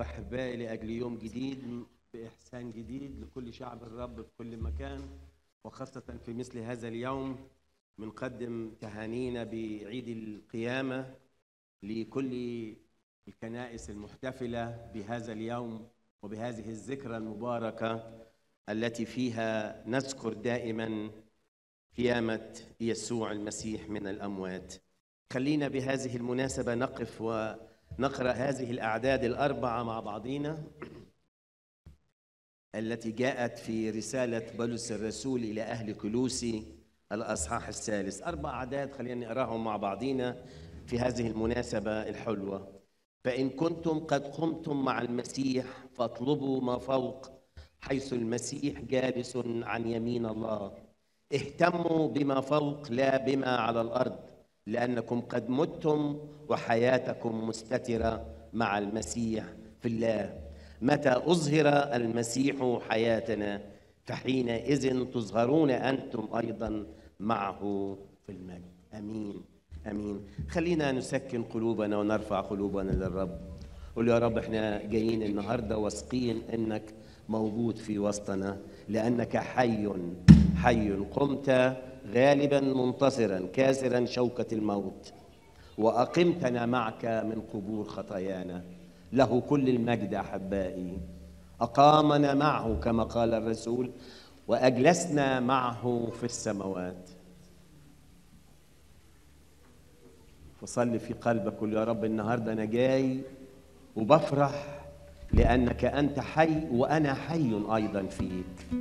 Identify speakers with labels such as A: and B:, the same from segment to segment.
A: احبائي لاجل يوم جديد باحسان جديد لكل شعب الرب في كل مكان وخاصه في مثل هذا اليوم بنقدم تهانينا بعيد القيامه لكل الكنائس المحتفله بهذا اليوم وبهذه الذكرى المباركه التي فيها نذكر دائما قيامه يسوع المسيح من الاموات خلينا بهذه المناسبه نقف ونقرا هذه الاعداد الاربعه مع بعضينا التي جاءت في رساله بولس الرسول الى اهل كلوسي الاصحاح الثالث اربع اعداد خلينا نقراهم مع بعضينا في هذه المناسبه الحلوه فان كنتم قد قمتم مع المسيح فاطلبوا ما فوق حيث المسيح جالس عن يمين الله اهتموا بما فوق لا بما على الارض لانكم قد متم وحياتكم مستتره مع المسيح في الله متى اظهر المسيح حياتنا فحينئذ تظهرون انتم ايضا معه في المجد امين امين خلينا نسكن قلوبنا ونرفع قلوبنا للرب قول يا رب احنا جايين النهارده واثقين انك موجود في وسطنا لانك حي حي قمت غالبا منتصرا كاسرا شوكه الموت واقمتنا معك من قبور خطايانا له كل المجد احبائي اقامنا معه كما قال الرسول واجلسنا معه في السماوات فصلي في قلبك قول يا رب النهارده انا جاي وبفرح لانك انت حي وانا حي ايضا فيك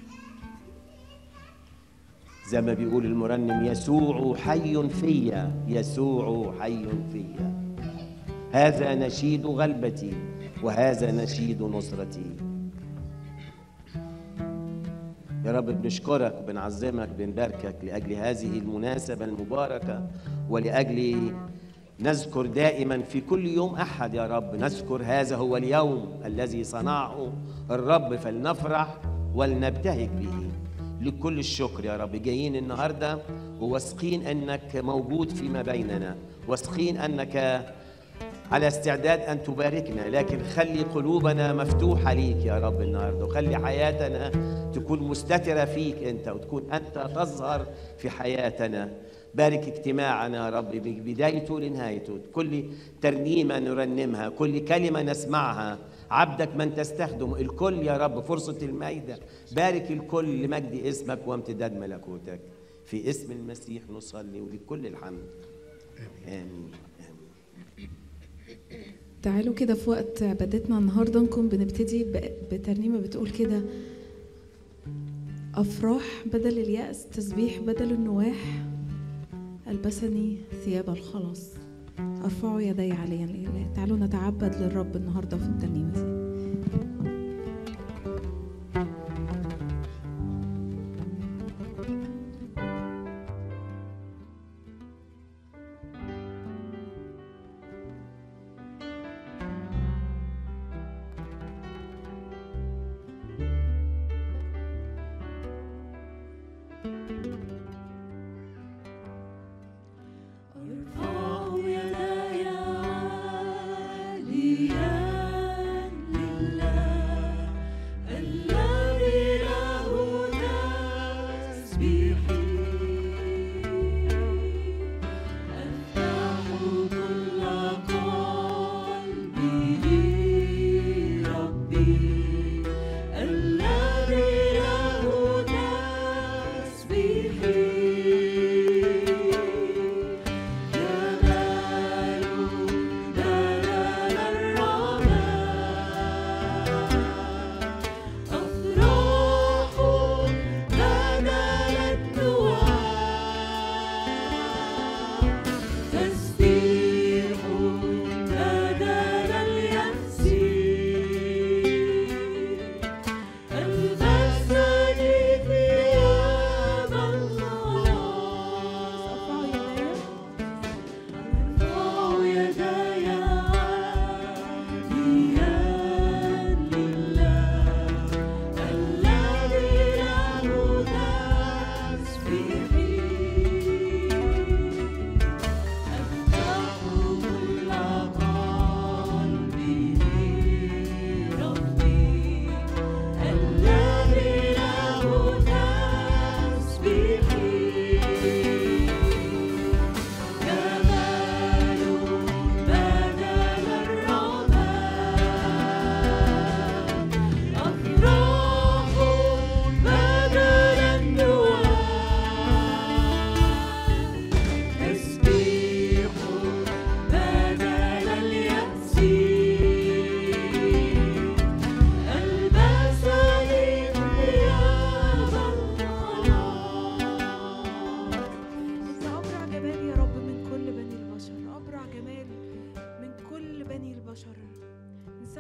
A: زي ما بيقول المرنم يسوع حي فيا يسوع حي فيا هذا نشيد غلبتي وهذا نشيد نصرتي يا رب بنشكرك بنعظمك بنباركك لاجل هذه المناسبه المباركه ولاجل نذكر دائما في كل يوم احد يا رب نذكر هذا هو اليوم الذي صنعه الرب فلنفرح ولنبتهج به لكل الشكر يا رب جايين النهارده وواثقين انك موجود فيما بيننا واثقين انك على استعداد ان تباركنا لكن خلي قلوبنا مفتوحه ليك يا رب النهارده وخلي حياتنا تكون مستتره فيك انت وتكون انت تظهر في حياتنا بارك اجتماعنا يا رب من بدايته لنهايته كل ترنيمه نرنمها كل كلمه نسمعها عبدك من تستخدم الكل يا رب فرصه المائده بارك الكل لمجد اسمك وامتداد ملكوتك في اسم المسيح نصلي ولكل الحمد امين
B: تعالوا كده في وقت عبادتنا النهارده نكون بنبتدي ب- بترنيمه بتقول كده افراح بدل اليأس تسبيح بدل النواح البسني ثياب الخلاص ارفعوا يدي عليا لله تعالوا نتعبد للرب النهارده في الترنيمه دي
C: أرفع يداي عاليا لله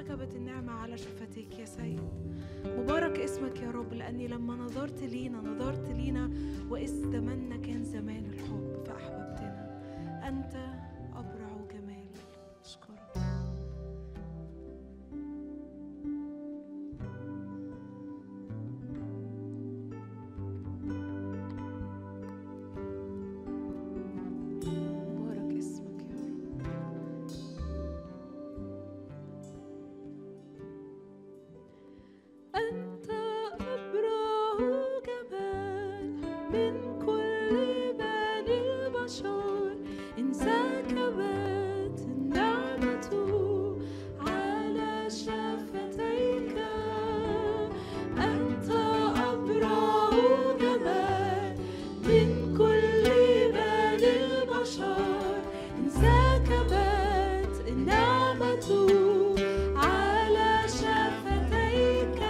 B: وانسكبت النعمة على شفتيك يا سيد مبارك اسمك يا رب لأني لما نظرت لينا نظرت لينا وإذ زماننا كان زمان الحب فأحببتنا أنت أبرع جمال أشكرك مبارك اسمك يا رب أنت أبرع جمال من كل بني البشر إن سكبت النعمة على شفتيك أنت أبرع جمال من كل بني البشر إن سكبت النعمة على شفتيك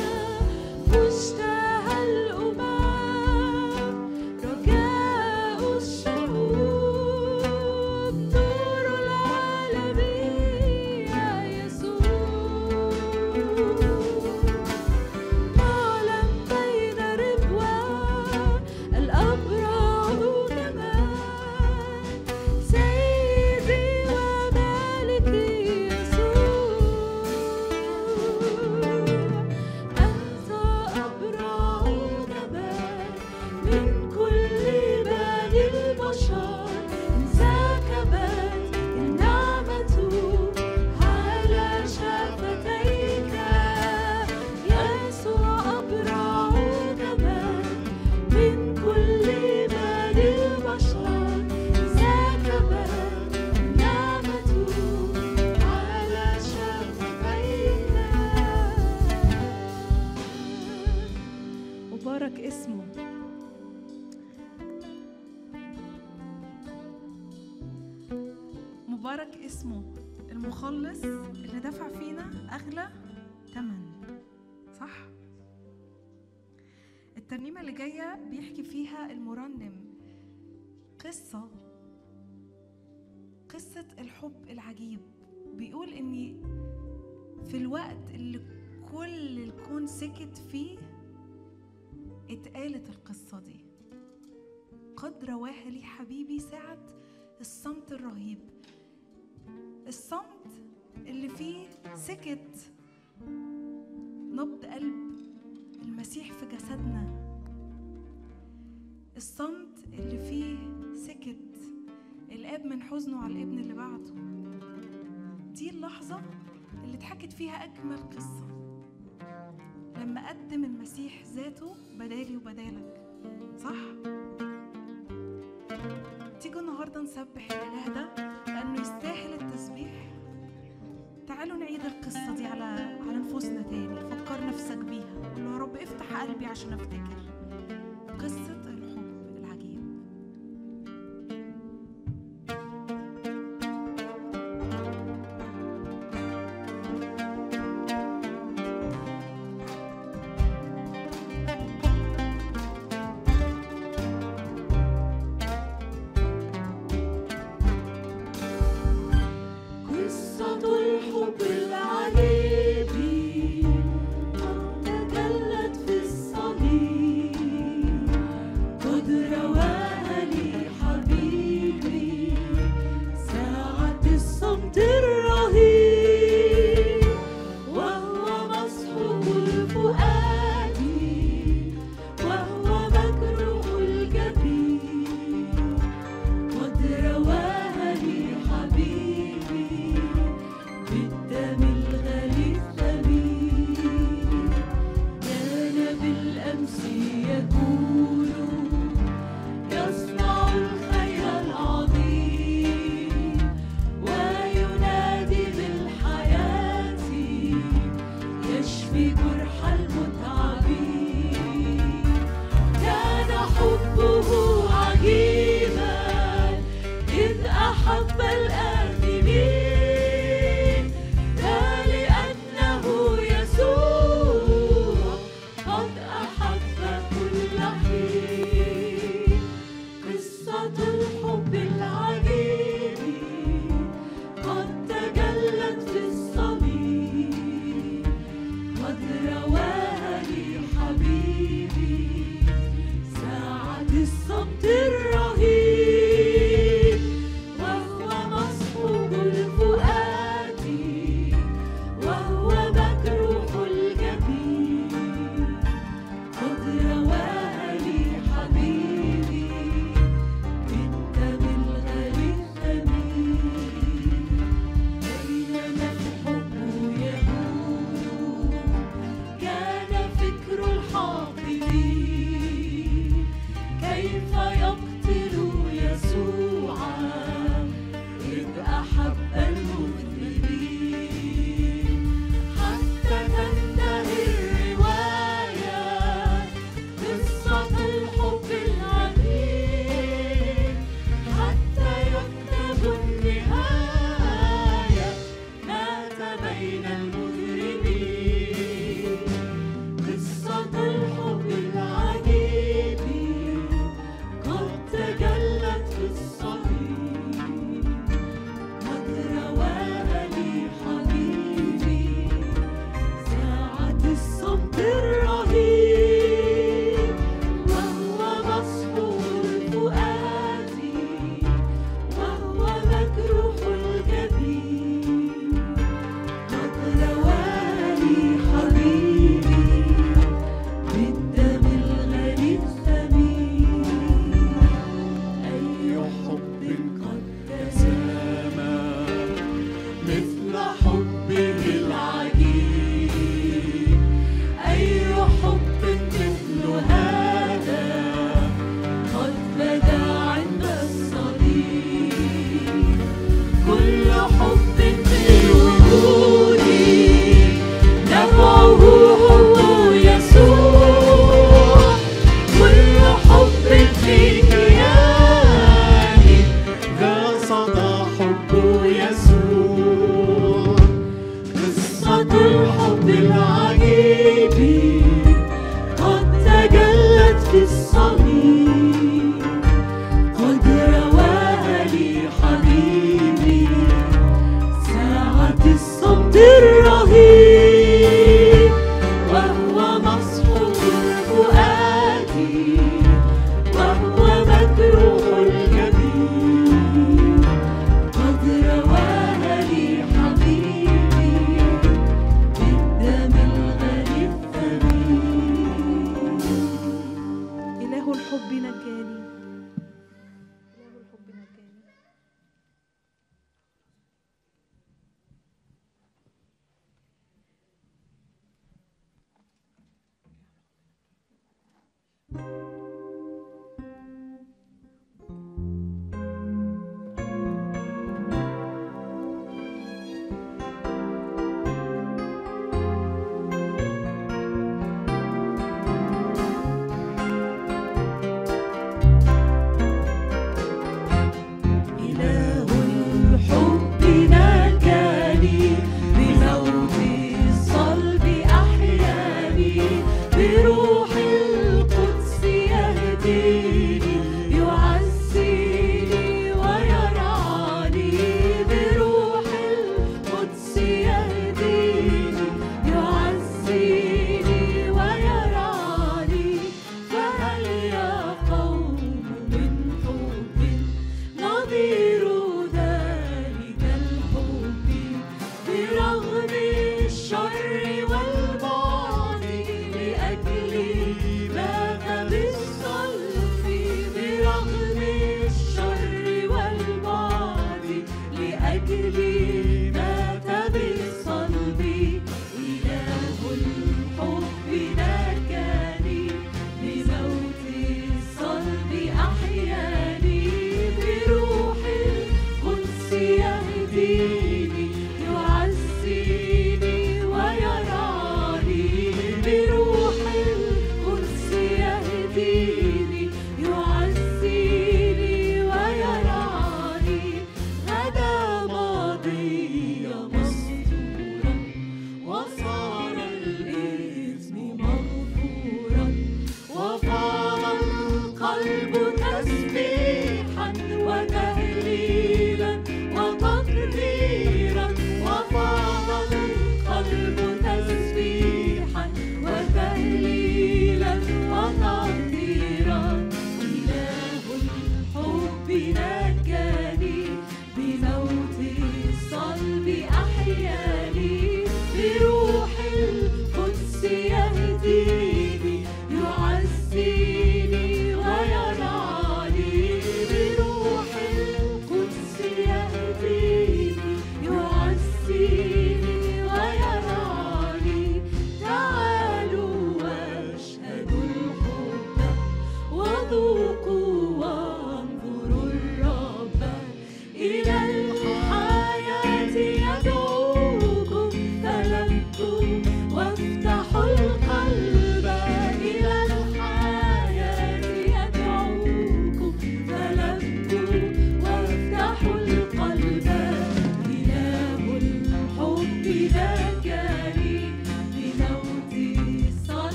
B: مشتهى الأمم رجاء الشعوب نور العالم يا يسوع معلم بين ربوة الأبرع جمال سيدي ومالكي يسوع أنت أبرع جمال من كل بني البشر انسكبت النعمة على شفتيك يسوع أبرع جمال من كل بني البشر انسكبت النعمة على شفتيك مبارك اسمه مبارك اسمه المخلص اللي دفع فينا أغلى تمن صح؟ الترنيمة اللي جاية بيحكي فيها المرنم قصة قصة الحب العجيب بيقول إني في الوقت اللي كل الكون سكت فيه اتقالت القصة دي قد رواها لي حبيبي ساعة الصمت الرهيب الصمت اللي فيه سكت نبض قلب المسيح في جسدنا الصمت اللي فيه سكت الاب من حزنه على الابن اللي بعده دي اللحظة اللي اتحكت فيها أجمل قصة لما قدم المسيح ذاته بدالي وبدالك صح؟ تيجوا النهاردة نسبح الإله ده لأنه يستاهل التسبيح تعالوا نعيد القصة دي على على نفوسنا تاني فكر نفسك بيها قول له يا رب افتح قلبي عشان افتكر قصة الحب العجيب قصة الحب العجيب قد تجلت في الصليب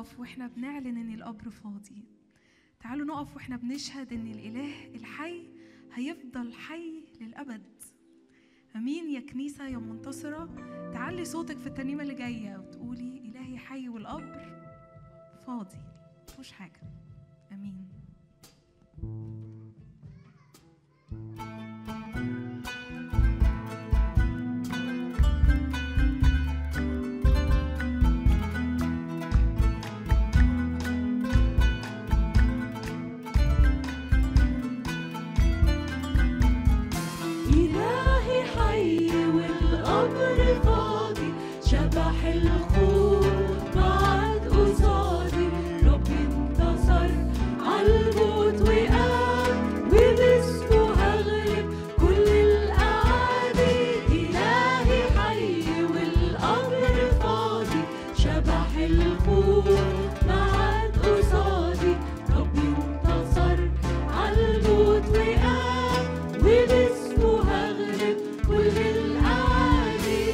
C: نقف واحنا بنعلن ان القبر فاضي تعالوا نقف واحنا بنشهد ان الاله الحي هيفضل حي للابد امين يا كنيسه يا منتصره تعلي صوتك في الترنيمه اللي جايه وتقولي الهي حي والقبر فاضي مفيهوش حاجه امين
D: إلهي حي والقبر فاضي شبح الخوف بعد قصادي ربي انتصر عالموت وقام وباسمه هغلب كل الأعادي إلهي حي والقبر فاضي شبح الخوف بعد قصادي ربي انتصر عالموت وقام وباسمه هغلب كل الأعادي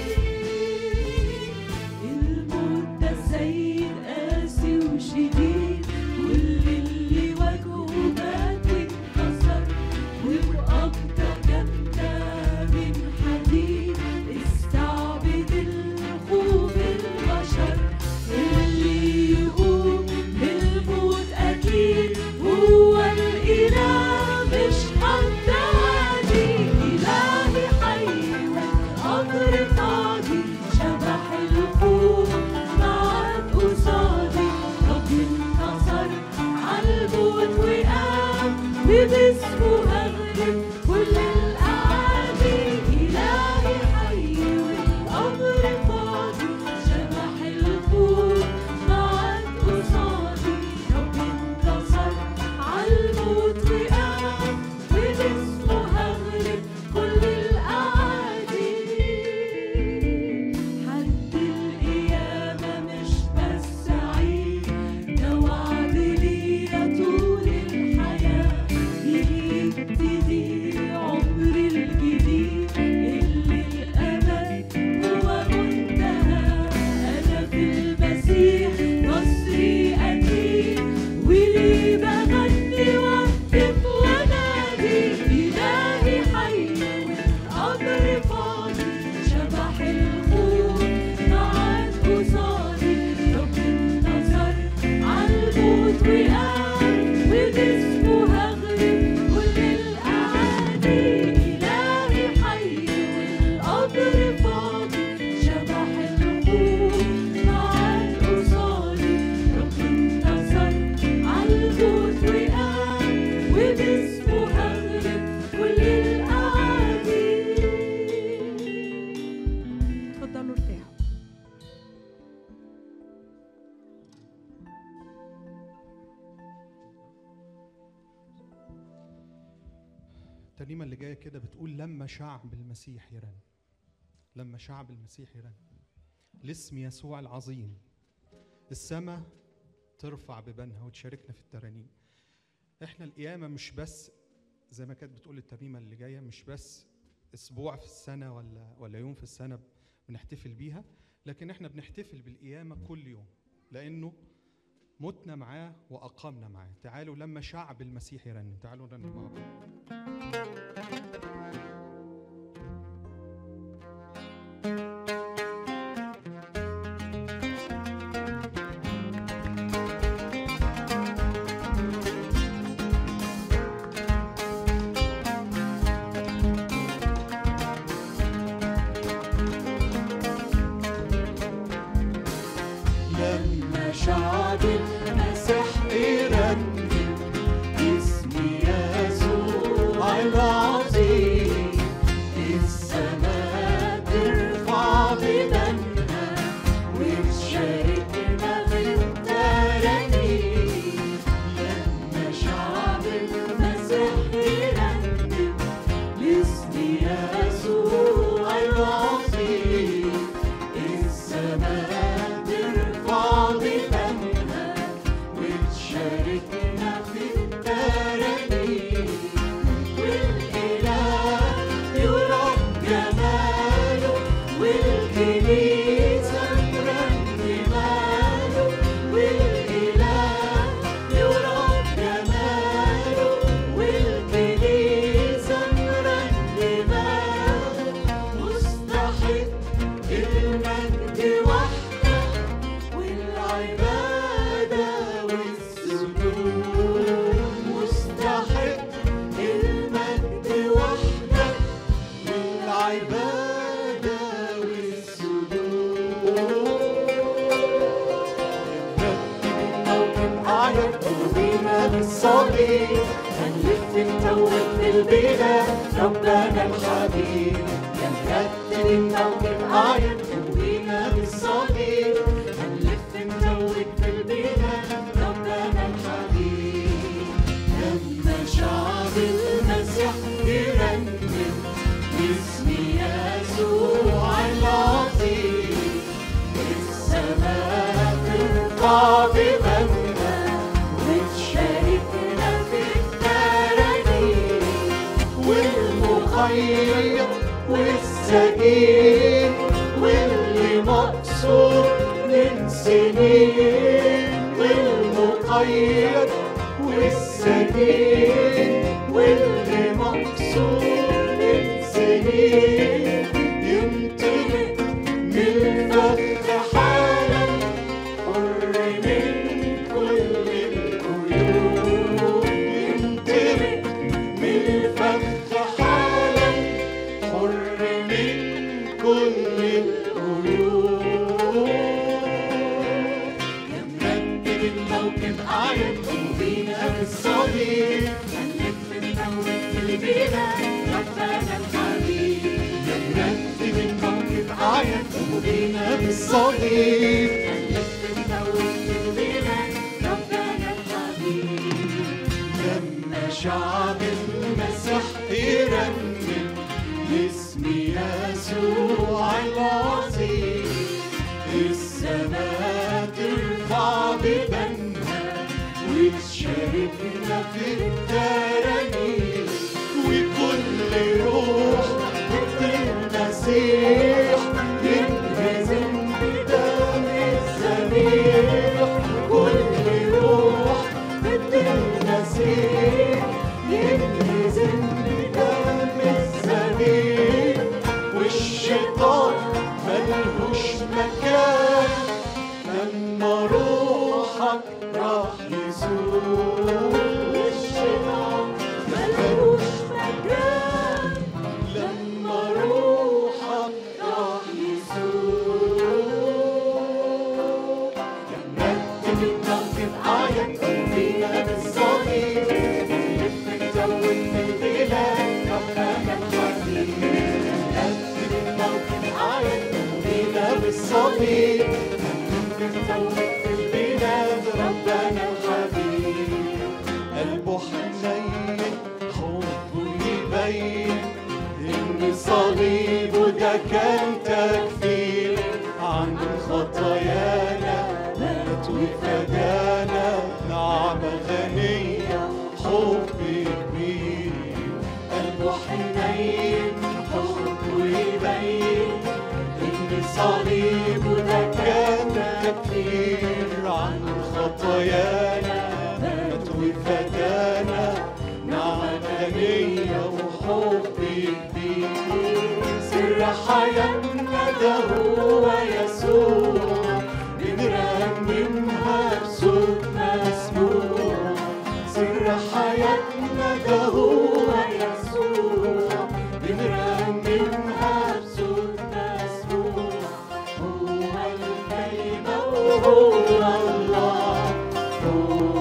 D: الموت ده سيد قاسي وشديد كل اللي واجهه مات واتكسر وبقبضة جامدة من حديد استعبد الخوف البشر اللي يقوم بالموت أكيد هو الإله مش حد عادي إلهي حي والقبر فاضي شبح الخوف بعد قصادي ربي انتصر عالموت وقام وباسمه هغلب كل الأعادي إلهي حي والقبر فاضي شبح الخوف بعد قصادي ربي انتصر عالموت وقام وباسمه هغلب كل الأعادي حد القيامة مش بس عيد ده وعد ليا طول الحياة يبتدي عمر الجديد اللي الأمل هو منتهى أنا في المسيح نصري أكيد وليه بغني وأهتف وأنادي إلهي حي والقبر فاضي شبح الخوف بعد قصادي ربي انتصر عالموت وقام وباسمه هغلب كل الأعادي إلهي حي والقبر فاضي شبح الخوف بعد قصادي ربي انتصر عالموت وقام وباسمه هغلب كل الأعادي
C: اتفضلوا ارتاحوا
E: الترنيمة اللي جاية كده بتقول لما شعب المسيح يرن لما شعب المسيح يرن لاسم يسوع العظيم السماء ترفع ببنها وتشاركنا في الترانيم احنا القيامة مش بس زي ما كانت بتقول الترنيمة اللي جاية مش بس اسبوع في السنة ولا ولا يوم في السنة بنحتفل بيها لكن احنا بنحتفل بالقيامة كل يوم لأنه متنا معاه وأقامنا معاه تعالوا لما شعب المسيح يرنم تعالوا نرنم مع بعض
D: لما شعب المسيح يرنم اسم يسوع العظيم السماء ترفع بدنها وتشاركنا في الترانيم لما شعب المسيح يرنم لاسم يسوع العظيم السماء ترفع بفمها معايا قوينا بالصليب هنلف نتوب في البلاد ربنا الحبيب يا مرتب الموكب عايم قوينا بالصليب هنلف نتوب في البلاد ربنا الحبيب لما شعب المسيح يرنم باسم يسوع العظيم السماء ترفع بمجدها وتشاركنا في الترانيم والمخير والسجين واللي مقصور من سنين والمقيد والسجين واللي مقصور من سنين ينطلق من الفخ حالا حر من كل القيود ينطلق من الفخ حالا حر من كل القيود يا مرتب الموكب عايم قوبينا بالصليب هنلف ندور في البلاد ربنا الحبيب يا مرتب الموكب عايم قوبينا بالصليب هنلف ندور في البلاد ربنا الحبيب لما شعب المسيح يرنم باسم يسوع العظيم السماء ترفع ببنها وتشاركنا في الترانيم وكل روح ضد المسيح ينهزم بدم الذبيح كل روح ضد المسيح ينهزم بدم الذبيح والشيطان ملهوش مكان لما روحك راح يزور الشيطان ملهوش مكان لما روحك راح يزور يا مرتب الموكب عايم قومينا بالصليب نلف نزود في البلاد ربنا الحبيب مرتب الموكب عايم قومينا بالصليب نلف نزود في البلاد ربنا الحبيب قلبه حنين حبه يبين إن صليبه ده كان تكفير عن خطايانا مات وفدانا نعمة غنية حب كبير قلبه حنين حبه يبين إن صليبه ده كان تكفير عن خطايانا مات وفدانا نعمة غنية وحب كبير سر حياتنا ده هو يسوع بنرنمها بصوت مسموع سر حياتنا ده هو يسوع بنرنمها بصوت مسموع هو الكلمة وهو الله هو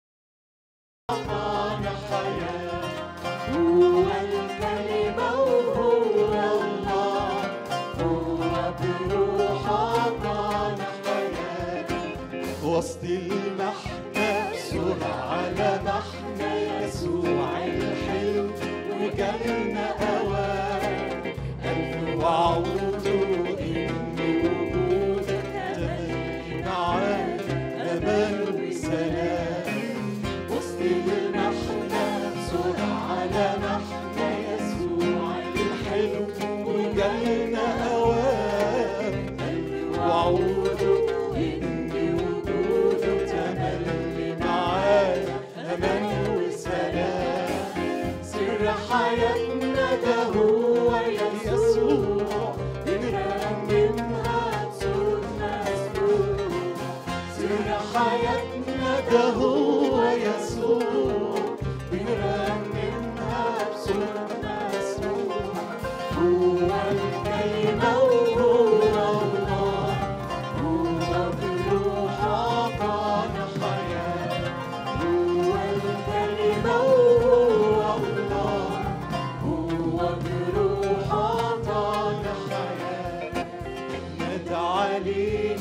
D: أعطانا حياة هو الكلمة وهو الله هو بروح أعطانا حياة وسط المحنة بسرعة على محنة يسوع الحلو وجالنا أوان ألف وعوده إن وجودك تملي معانا أمان وسلام وسط المحنة بسرعة على محنة يسوع الحلو وجالنا أوان ألف وعوده إن وجوده تملي معانا أمان وسلام سر حياتنا ده هو يسوع بنرنمها بصوت مسموع سر حياتنا ده هو يسوع بنرنمها بصوت مسموع هو الكلمة وهو الله هو بالروح أعطانا حياة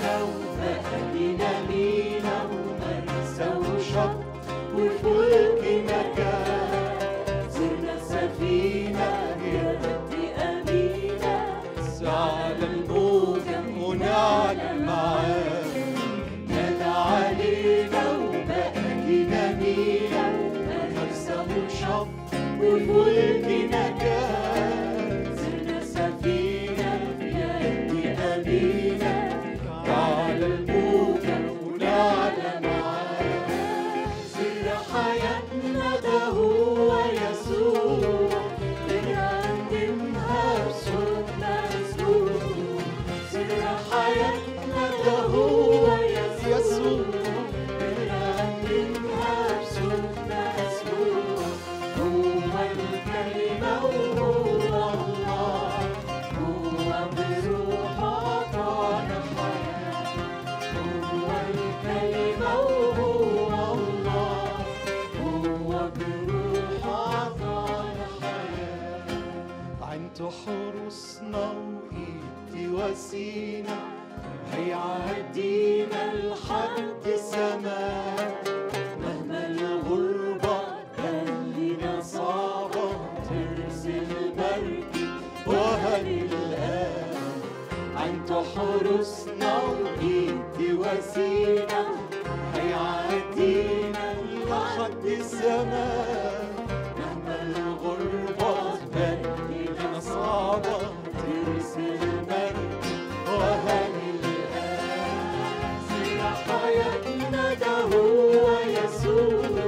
D: مينا ومقالينا مينا ومرسى وشط وفلك نجاة زرنا سفينة يا رب أمينة على الموجة ونعلى معاك نادى علينا ومقالينا مينا ومرسى وشط وفلك نجاة زرنا سفينة يا رب أمينة على الموجة ونعلى معاك سر حياتنا ده هو يسوع بنقدمها بصوت مسموع سر حياتنا ده هو يسوع بنقدمها بصوت مسموع هو الكلمة وهو الله هو بروح أعطانا حياة هو الكلمة وهو الله هو بروح أعطانا حياة عند حرسنا وإيدي وسينا هيعدينا لحد سماء مهما الغربة خلينا صعبة ترسل مركب وهنلقاه عند حرسنا وإيدي وسينا هيعدينا لحد السماء مهما الغربة تبدلنا صعبة ترسل مركب وهنلقاه سر حياتنا ده هو يسوع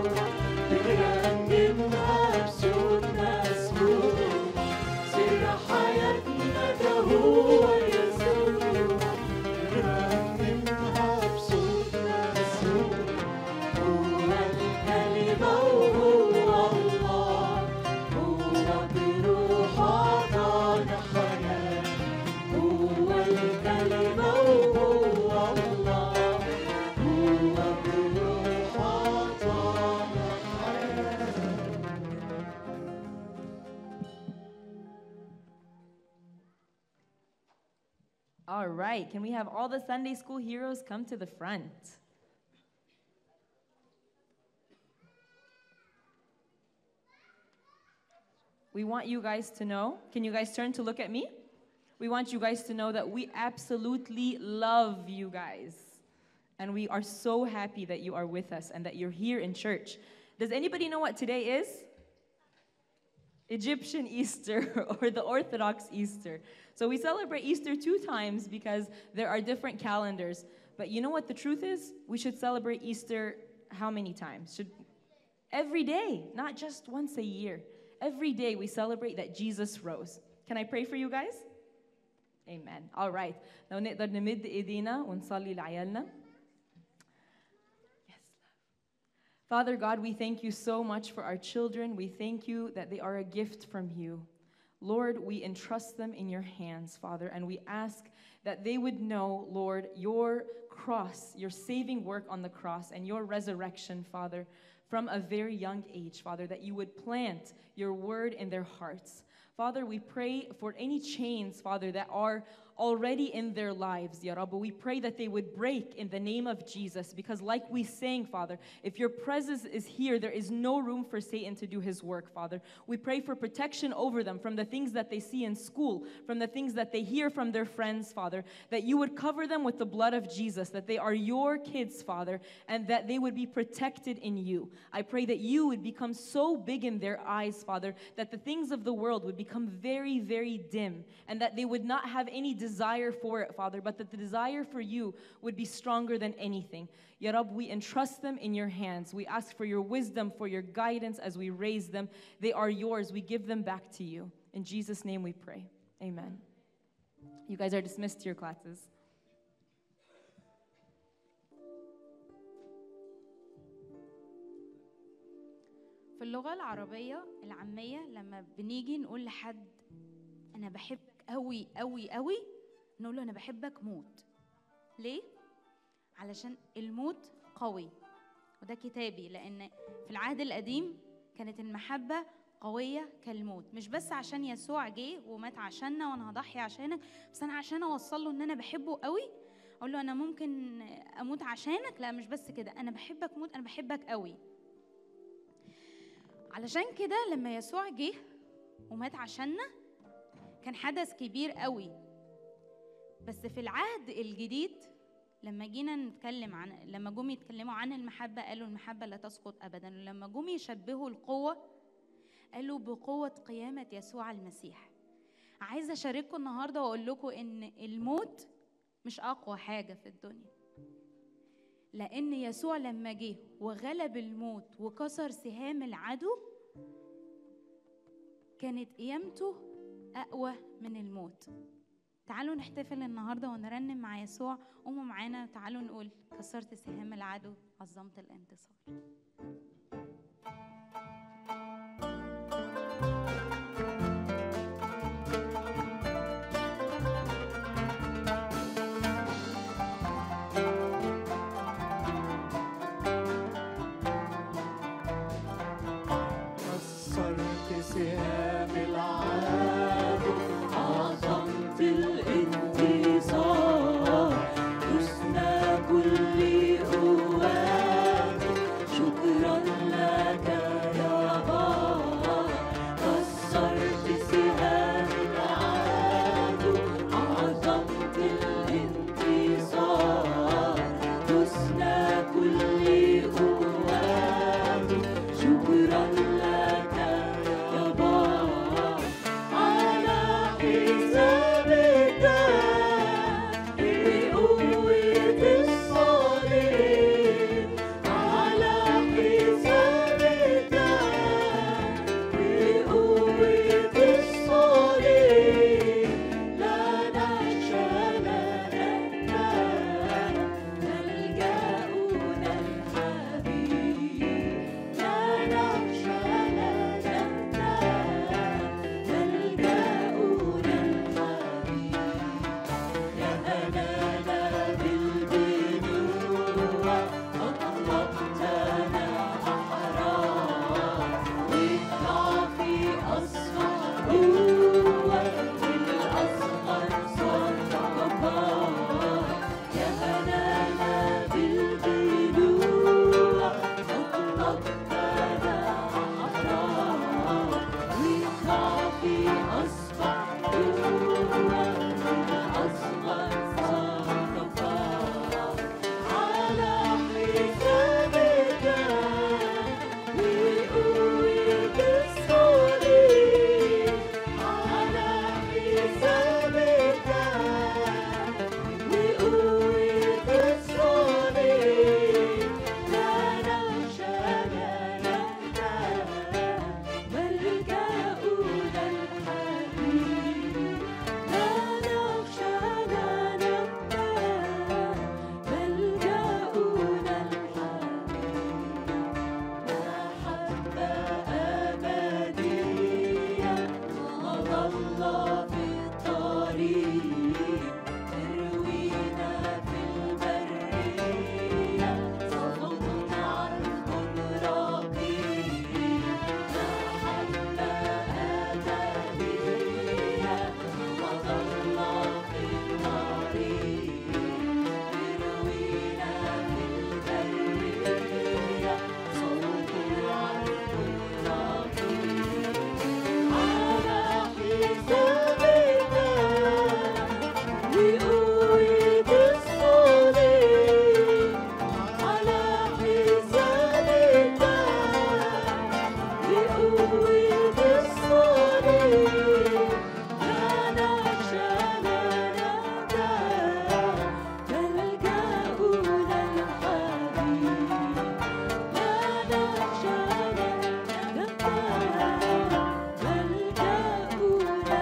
D: بنرنمها بصوت مسموع سر حياتنا ده هو يسوع بنرنمها بصوت مسموع هو الكلمة وهو الله هو بروح أعطانا حياة هو الكلمة وهو الله هو بروح أعطانا حياة
F: All right, can we have all the Sunday school heroes come to the front? We want you guys to know. Can you guys turn to look at me? We want you guys to know that we absolutely love you guys. And we are so happy that you are with us and that you're here in church. Does anybody know what today is? Egyptian Easter or the Orthodox Easter. So we celebrate Easter two times because there are different calendars. But you know what the truth is? We should celebrate Easter how many times? Should every day, not just once a year. Every day we celebrate that Jesus rose. Can I pray for you guys? Amen. All right. لو نقدر نمد ايدينا ونصلي لعيالنا. Yes, love. Father God, we thank you so much for our children. We thank you that they are a gift from you. Lord, we entrust them in your hands, Father, and we ask that they would know, Lord, your cross, your saving work on the cross, and your resurrection, Father, from a very young age, Father, that you would plant your word in their hearts. Father, we pray for any chains, Father, that are already in their lives, Ya Rabbi. We pray that they would break in the name of Jesus because, like we sang, Father, if your presence is here, there is no room for Satan to do his work, Father. We pray for protection over them from the things that they see in school, from the things that they hear from their friends, Father, that you would cover them with the blood of Jesus, that they are your kids, Father, and that they would be protected in you. I pray that you would become so big in their eyes, Father, that the things of the world would become very, very dim, and that they would not have any desire for it, Father, but that the desire for you would be stronger than anything. Ya Rab, we entrust them in your hands. We ask for your wisdom, for your guidance as we raise them. They are yours. We give them back to you. In Jesus' name we pray. Amen. You guys are dismissed to your classes.
G: في اللغة العربية العامية لما بنيجي نقول لحد أنا بحبك أوي أوي أوي نقول له أنا بحبك موت ليه؟ علشان الموت قوي وده كتابي لأن في العهد القديم كانت المحبة قوية كالموت مش بس عشان يسوع جه ومات عشاننا وأنا هضحي عشانك بس أنا عشان أوصل له إن أنا بحبه قوي اقول له انا ممكن اموت عشانك لا مش بس كده انا بحبك موت انا بحبك قوي علشان كده لما يسوع جه ومات عشاننا كان حدث كبير قوي بس في العهد الجديد لما جينا نتكلم عن لما جم يتكلموا عن المحبة قالوا المحبة لا تسقط أبدا ولما جم يشبهوا القوة قالوا بقوة قيامة يسوع المسيح عايزة أشارككم النهاردة وأقول لكم إن الموت مش أقوى حاجة في الدنيا لأن يسوع لما جه وغلب الموت وكسر سهام العدو كانت قيامته أقوى من الموت تعالوا نحتفل النهاردة ونرنم مع يسوع قوموا معانا تعالوا نقول كسرت سهام العدو عظمت الانتصار
D: كسرت سهام العدو عظمت الانتصار فزنا كل قوات شكرا لك يا بابا كسرت سهام العدو عظمت الانتصار فزنا كل قوات شكرا لك يا بابا على حسابك بقوة الصليب على حسابك بقوة الصليب لا نخشى لا نخاف ملجأنا الحبيب لا نخشى لا نخاف ملجأنا الحبيب يا هنانا بالبنوة أطلقتنا أحرار والضعف أصبح قوة والأصغر صار جبار يا هنانا بالبنوة أطلقتنا أحرار والضعف أصبح قوة والأصغر صار جبار على حسابك بقوة الصليب على حسابك بقوة الصليب لا نخشى لا نخاف ملجأنا الحبيب لا نخشى لا نخاف ملجأنا الحبيب محبة أبدية مظلة في الطريق تروينا في البرية صوت عذب رقيق محبة أبدية مظلة في الطريق تروينا في البرية صوت عذب رقيق على حسابك بقوة الصليب على حسابك بقوة الصليب لا نخشى لا نخاف ملجأنا الحبيب لا نخشى لا نخاف ملجأنا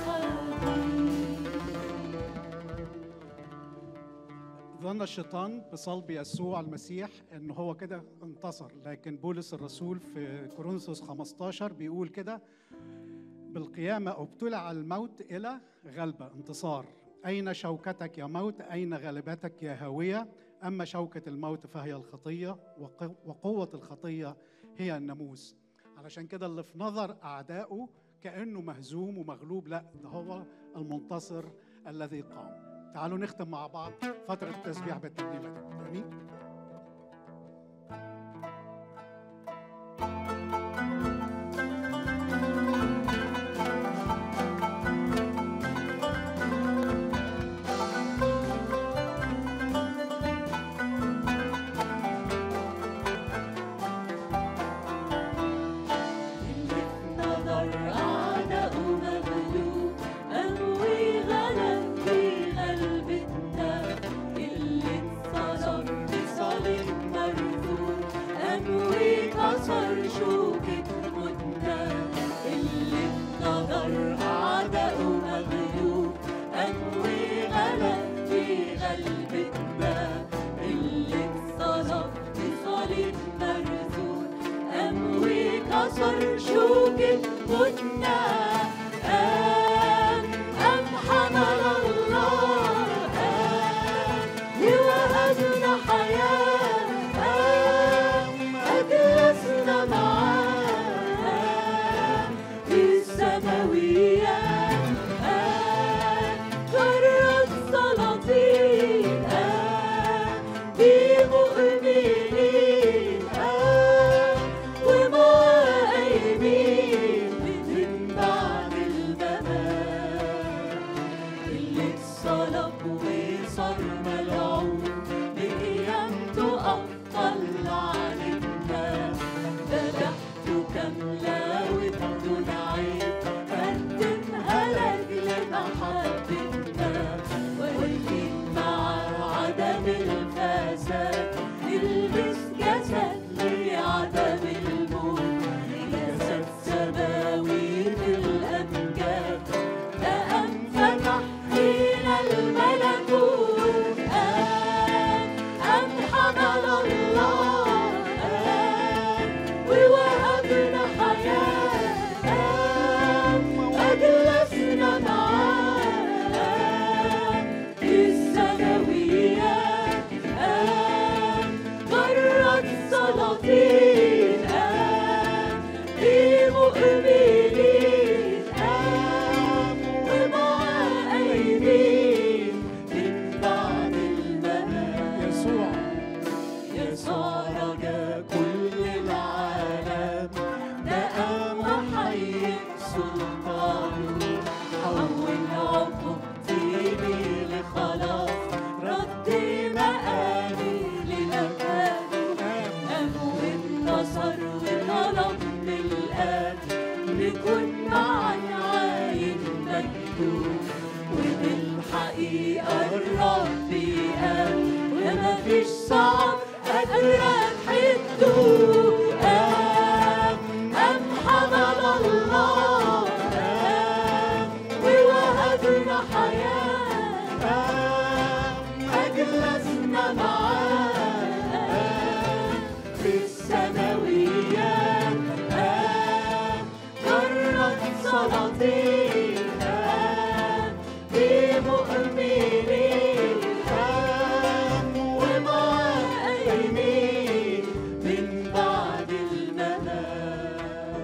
D: الحبيب
E: ظن الشيطان بصلب يسوع المسيح ان هو كده انتصر لكن بولس الرسول في كورنثوس 15 بيقول كده بالقيامة ابتلع الموت إلى غلبة انتصار أين شوكتك يا موت أين غلبتك يا هاوية أما شوكة الموت فهي الخطية وق- وقوة الخطية هي الناموس علشان كده اللي في نظر أعدائه كأنه مهزوم ومغلوب لا ده هو المنتصر الذي قام
H: تعالوا نختم مع بعض فترة التسبيح بالترنيمة دي امين
D: نظر أعداء مغلوب أموي غلب في قلبنا اللي اتصلب بصليب مرفوع أموي كسر شوكة موتنا اللي نظر أعداء مغلوب أموي غلب في قلبنا اللي اتصلب بصليب مرفوع أموي كسر شوكة موتنا قام قام حمل الله قام ووهبنا حياة قام أجلسنا معاه قام في السماويات قام جرد سلاطين قام بمؤمنين قام ومع أيمين من بعد الممات اللي اتصلب وصار ملعون بقيامته أبطل علينا ذبحته كاملة وبدون عيب قدمها لأجل محبتنا واقفين مع عدم الفساد نلبس جسد لعدم الموت جسد سماوي في الأمجاد ده قام فتح فينا الملكوت قام قام حمل الله قام ووهبنا حياة قام أجلسنا معاه قام في السماويات قام جرد سلاطين قام بمؤمنين قام ومع أيمين من بعد الممات
H: يسوع
D: يسوع رجا كل العالم ده قام وحيي سلطانه حول عقوبتي لخلاص رد مقامي لمكانه قام وانتصر وطلب من الآب نكون معا عاين مكتوب وبالحقيقة الرب قال وما فيش صعب قادرة تحده قام قام حمل الله قام ووهبنا حياة قام أجلسنا معاه في السماويات قام جرد سلاطين قام بمؤمنين قام ومع أيمين من بعد الممات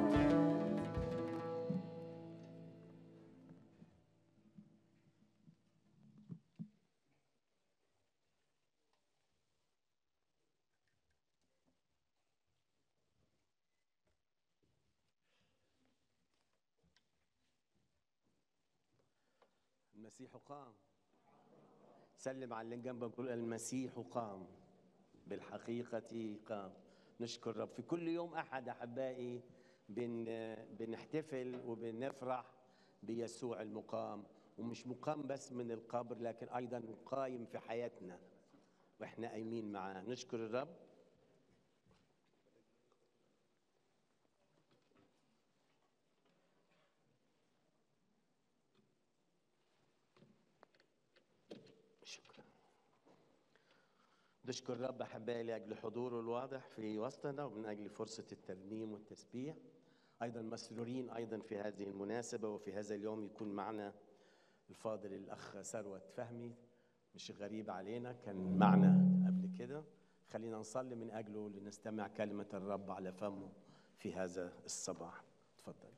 A: المسيح قام سلم على اللي جنبك قول المسيح قام بالحقيقة قام نشكر رب في كل يوم أحد أحبائي بن بنحتفل وبنفرح بيسوع المقام ومش مقام بس من القبر لكن أيضا قايم في حياتنا وإحنا قايمين معاه نشكر الرب شكرا نشكر الرب احبائي لاجل حضوره الواضح في وسطنا ومن اجل فرصه الترنيم والتسبيح ايضا مسرورين ايضا في هذه المناسبه وفي هذا اليوم يكون معنا الفاضل الاخ ثروت فهمي مش غريب علينا كان معنا قبل كده خلينا نصلي من اجله لنستمع كلمه الرب على فمه في هذا الصباح تفضل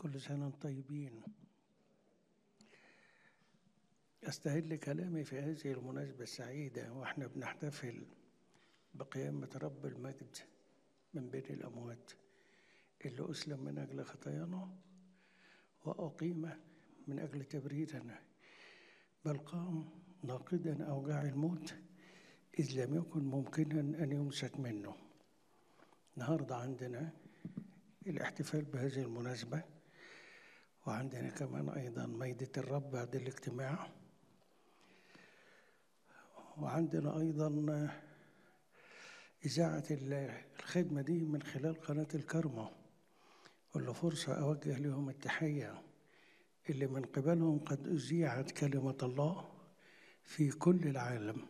I: كل سنة وانتم طيبين أستهل كلامي في هذه المناسبة السعيدة وإحنا بنحتفل بقيامة رب المجد من بين الأموات اللي أسلم من أجل خطايانا وأقيم من أجل تبريرنا بل قام ناقدا أوجاع الموت إذ لم يكن ممكنا أن يمسك منه النهاردة عندنا الاحتفال بهذه المناسبة وعندنا كمان أيضا ميدة الرب بعد الاجتماع وعندنا أيضا إذاعة الخدمة دي من خلال قناة الكرمة واللي فرصة أوجه لهم التحية اللي من قبلهم قد أذيعت كلمة الله في كل العالم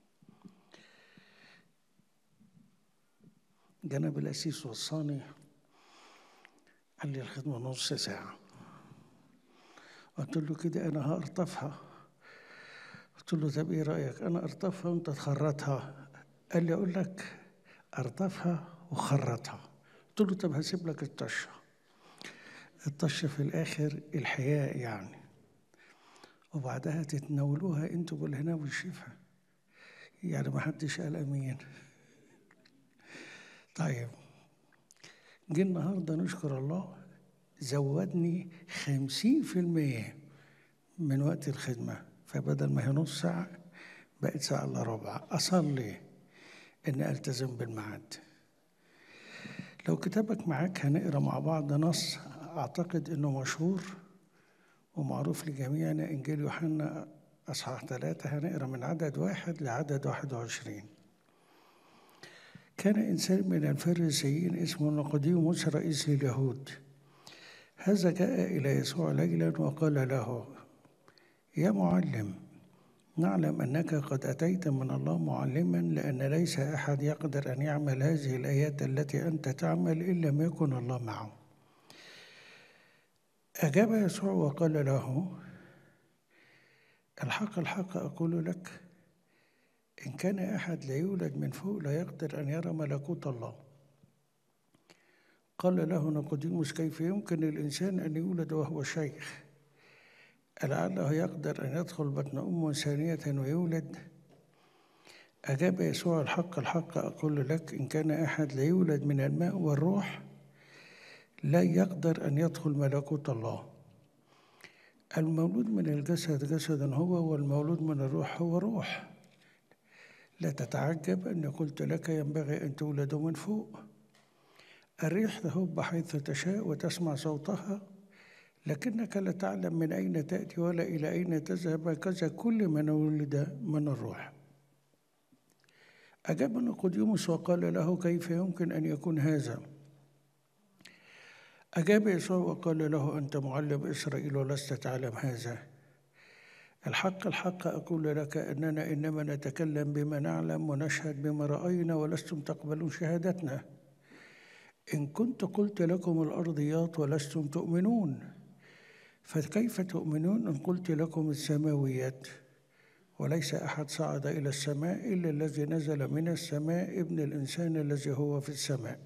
I: جناب الأسيس وصاني قال لي الخدمة نص ساعة قلت له كده أنا هقرطفها قلت له طب إيه رأيك أنا أرطفها وأنت تخرطها قال لي أقول لك أرطفها وخرطها قلت له طب هسيب لك الطشة الطشة في الآخر الحياء يعني وبعدها تتناولوها انتوا بالهنا والشفا يعني ما حدش قال امين طيب جه النهارده نشكر الله زودني خمسين في المية من وقت الخدمة فبدل ما هي نص ساعة بقت ساعة إلا ربع أصلي إن ألتزم بالميعاد لو كتابك معاك هنقرا مع بعض نص أعتقد إنه مشهور ومعروف لجميعنا إنجيل يوحنا أصحاح ثلاثة هنقرا من عدد واحد لعدد واحد وعشرين كان إنسان من الفريسيين اسمه نقديموس رئيس اليهود هذا جاء إلى يسوع ليلا وقال له يا معلم نعلم أنك قد أتيت من الله معلما لأن ليس أحد يقدر أن يعمل هذه الآيات التي أنت تعمل إن لم يكن الله معه أجاب يسوع وقال له الحق الحق أقول لك إن كان أحد لا يولد من فوق لا يقدر أن يرى ملكوت الله قال له نقوديموس كيف يمكن الإنسان أن يولد وهو شيخ لعله يقدر أن يدخل بطن أمه ثانية ويولد أجاب يسوع الحق الحق أقول لك إن كان أحد لا يولد من الماء والروح لا يقدر أن يدخل ملكوت الله المولود من الجسد جسد هو والمولود من الروح هو روح لا تتعجب أني قلت لك ينبغي أن تولد من فوق الريح تهب حيث تشاء وتسمع صوتها لكنك لا تعلم من أين تأتي ولا إلى أين تذهب كذا كل من ولد من الروح أجاب نقوديوموس وقال له كيف يمكن أن يكون هذا أجاب يسوع وقال له أنت معلم إسرائيل ولست تعلم هذا الحق الحق أقول لك أننا إنما نتكلم بما نعلم ونشهد بما رأينا ولستم تقبلون شهادتنا إن كنت قلت لكم الأرضيات ولستم تؤمنون فكيف تؤمنون إن قلت لكم السماويات وليس أحد صعد إلى السماء إلا الذي نزل من السماء ابن الإنسان الذي هو في السماء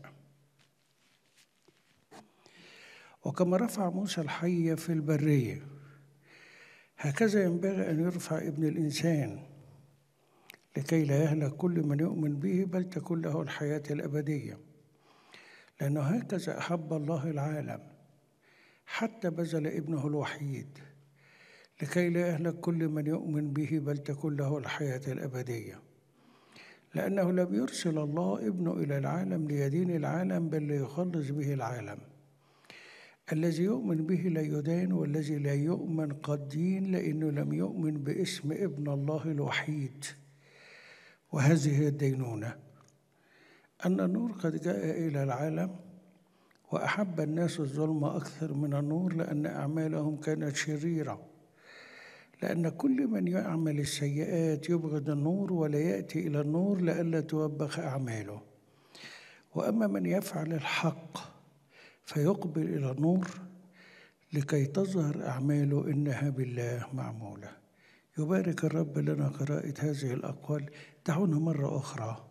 I: وكما رفع موسى الحية في البرية هكذا ينبغي أن يرفع ابن الإنسان لكي لا يهلك كل من يؤمن به بل تكون له الحياة الأبدية لأنه هكذا أحب الله العالم حتى بذل ابنه الوحيد لكي لا يهلك كل من يؤمن به بل تكون له الحياة الأبدية لأنه لم يرسل الله ابنه إلى العالم ليدين العالم بل ليخلص به العالم الذي يؤمن به لا يدان والذي لا يؤمن قد دين لأنه لم يؤمن باسم ابن الله الوحيد وهذه هي الدينونة أن النور قد جاء إلى العالم وأحب الناس الظلم أكثر من النور لأن أعمالهم كانت شريرة لأن كل من يعمل السيئات يبغض النور ولا يأتي إلى النور لئلا توبخ أعماله وأما من يفعل الحق فيقبل إلى النور لكي تظهر أعماله إنها بالله معمولة يبارك الرب لنا قراءة هذه الأقوال دعونا مرة أخرى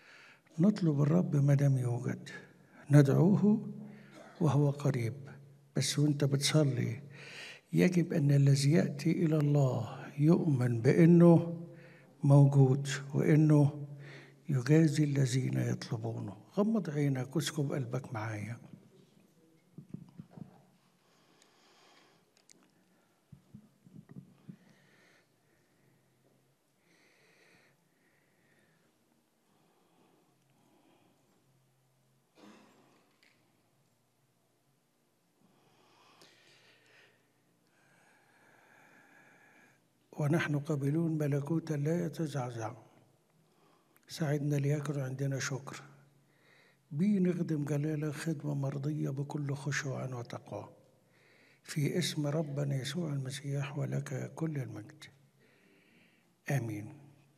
I: نطلب الرب ما دام يوجد ندعوه وهو قريب بس وانت بتصلي يجب ان الذي ياتي الى الله يؤمن بانه موجود وانه يجازي الذين يطلبونه غمض عينك واسكب قلبك معايا ونحن قابلون ملكوتا لا يتزعزع ساعدنا ليكن عندنا شكر بي نخدم جلالة خدمة مرضية بكل خشوع وتقوى في اسم ربنا يسوع المسيح ولك كل المجد آمين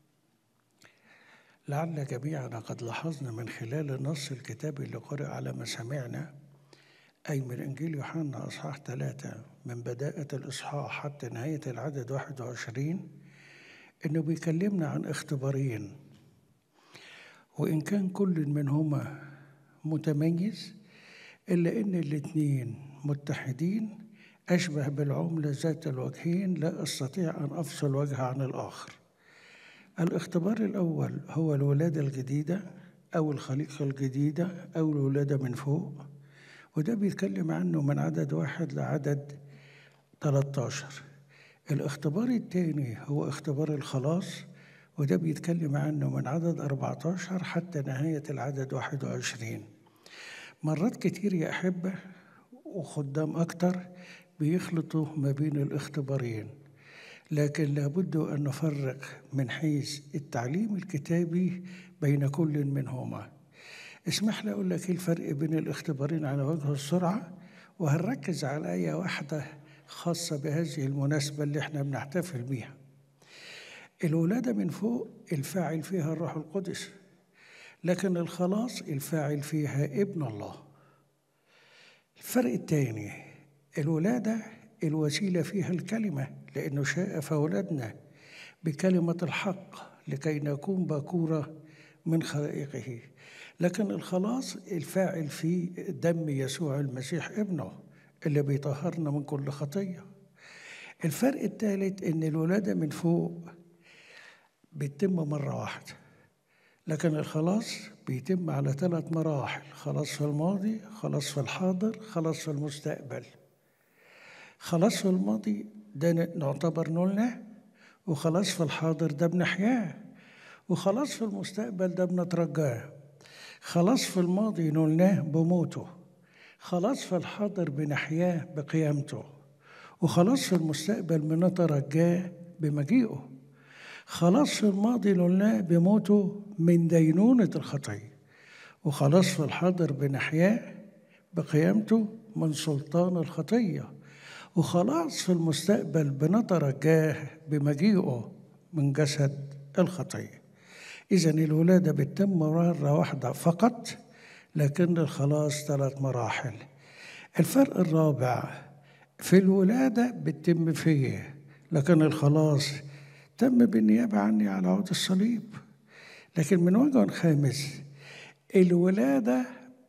I: لعل جميعنا قد لاحظنا من خلال النص الكتابي اللي قرأ على مسامعنا أي من إنجيل يوحنا أصحاح ثلاثة من بداية الإصحاح حتى نهاية العدد 21 إنه بيكلمنا عن اختبارين وإن كان كل منهما متميز إلا إن الاتنين متحدين أشبه بالعملة ذات الوجهين لا أستطيع أن أفصل وجه عن الآخر الاختبار الأول هو الولادة الجديدة أو الخليقة الجديدة أو الولادة من فوق وده بيتكلم عنه من عدد واحد لعدد 13 الاختبار الثاني هو اختبار الخلاص وده بيتكلم عنه من عدد 14 حتى نهاية العدد 21 مرات كتير يا أحبة وخدام أكتر بيخلطوا ما بين الاختبارين لكن لابد أن نفرق من حيث التعليم الكتابي بين كل منهما اسمح لي أقول لك إيه الفرق بين الاختبارين على وجه السرعة وهنركز على آية واحدة خاصة بهذه المناسبة اللي احنا بنحتفل بيها الولادة من فوق الفاعل فيها الروح القدس لكن الخلاص الفاعل فيها ابن الله الفرق الثاني الولادة الوسيلة فيها الكلمة لأنه شاء فولدنا بكلمة الحق لكي نكون باكورة من خلائقه لكن الخلاص الفاعل فيه دم يسوع المسيح ابنه اللي بيطهرنا من كل خطية الفرق الثالث ان الولادة من فوق بتتم مرة واحدة لكن الخلاص بيتم على ثلاث مراحل خلاص في الماضي خلاص في الحاضر خلاص في المستقبل خلاص في الماضي ده نعتبر نولنا وخلاص في الحاضر ده بنحياه وخلاص في المستقبل ده بنترجاه خلاص في الماضي نلناه بموته خلاص في الحاضر بنحياه بقيامته وخلاص في المستقبل بنترجاه بمجيئه خلاص في الماضي نلناه بموته من دينونة الخطية وخلاص في الحاضر بنحياه بقيامته من سلطان الخطية وخلاص في المستقبل بنترجاه بمجيئه من جسد الخطيه إذا الولادة بتتم مرة واحدة فقط لكن الخلاص ثلاث مراحل الفرق الرابع في الولادة بتتم فيه لكن الخلاص تم بالنيابة عني على عود الصليب لكن من وجه خامس الولادة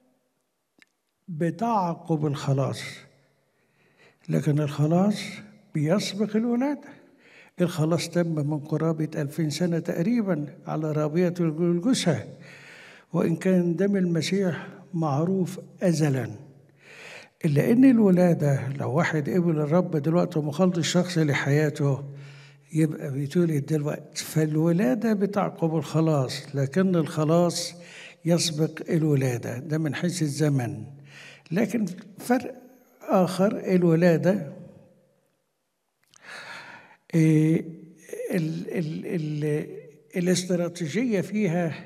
I: بتعقب الخلاص لكن الخلاص بيسبق الولادة الخلاص تم من قرابة ألفين سنة تقريبا على رابية الجلجسة وإن كان دم المسيح معروف أزلا إلا إن الولادة لو واحد قبل الرب دلوقتي ومخلط الشخص لحياته يبقى بيتولد دلوقتي فالولادة بتعقب الخلاص لكن الخلاص يسبق الولادة ده من حيث الزمن لكن فرق آخر الولادة ال ال ال الاستراتيجية فيها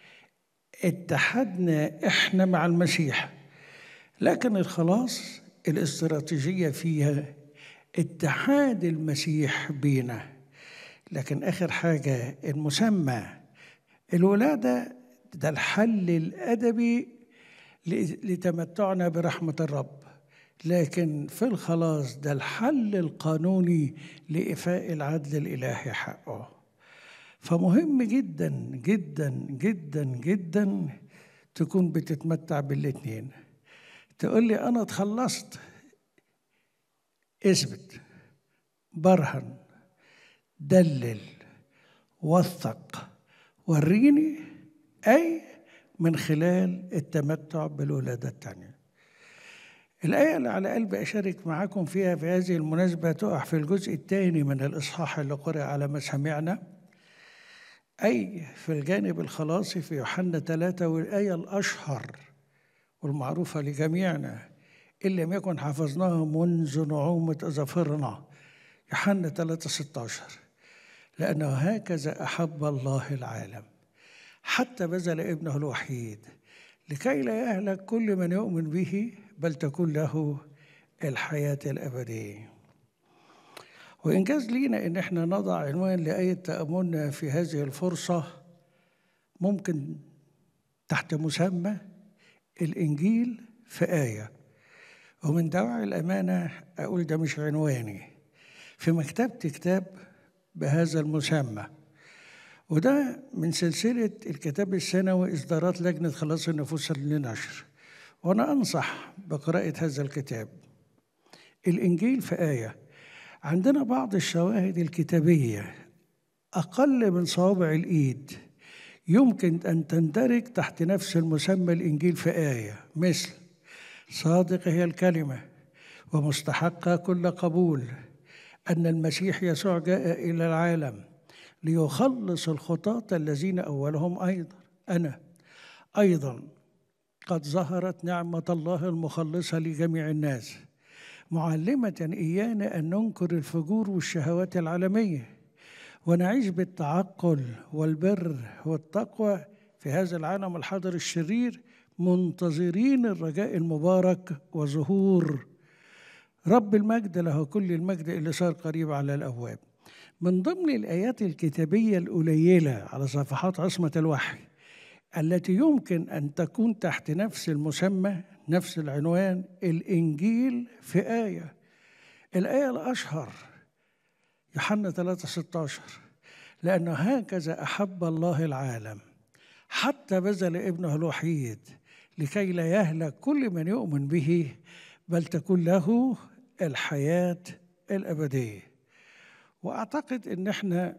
I: اتحدنا احنا مع المسيح لكن الخلاص الاستراتيجية فيها اتحاد المسيح بينا لكن آخر حاجة المسمى الولادة ده الحل الأدبي لتمتعنا برحمة الرب لكن في الخلاص ده الحل القانوني لإفاء العدل الإلهي حقه فمهم جدا جدا جدا جدا تكون بتتمتع بالاتنين تقول لي أنا اتخلصت اثبت برهن دلل وثق وريني أي من خلال التمتع بالولادة الثانية الآية اللي على قلبي أشارك معاكم فيها في هذه المناسبة تقع في الجزء الثاني من الإصحاح اللي قرأ على ما سمعنا أي في الجانب الخلاصي في يوحنا ثلاثة والآية الأشهر والمعروفة لجميعنا إن لم يكن حفظناها منذ نعومة أظافرنا يوحنا 3 16 لأنه هكذا أحب الله العالم حتى بذل ابنه الوحيد لكي لا يهلك كل من يؤمن به بل تكون له الحياة الأبدية وإنجاز لينا إن احنا نضع عنوان لآية تأملنا في هذه الفرصة ممكن تحت مسمى الإنجيل في آية ومن دواعي الأمانة أقول ده مش عنواني في مكتبتي كتاب بهذا المسمى وده من سلسلة الكتاب السنوي إصدارات لجنة خلاص النفوس للنشر وأنا أنصح بقراءة هذا الكتاب الإنجيل في آية عندنا بعض الشواهد الكتابية أقل من صوابع الإيد يمكن أن تندرج تحت نفس المسمى الإنجيل في آية مثل صادقة هي الكلمة ومستحقة كل قبول أن المسيح يسوع جاء إلى العالم ليخلص الخطاة الذين أولهم أيضا أنا أيضا قد ظهرت نعمة الله المخلصة لجميع الناس معلمة إيانا أن ننكر الفجور والشهوات العالمية ونعيش بالتعقل والبر والتقوى في هذا العالم الحاضر الشرير منتظرين الرجاء المبارك وظهور رب المجد له كل المجد اللي صار قريب على الأبواب من ضمن الآيات الكتابية القليلة على صفحات عصمة الوحي التي يمكن أن تكون تحت نفس المسمى نفس العنوان الإنجيل في آية الآية الأشهر يوحنا 3 16 لأنه هكذا أحب الله العالم حتى بذل ابنه الوحيد لكي لا يهلك كل من يؤمن به بل تكون له الحياة الأبدية وأعتقد إن إحنا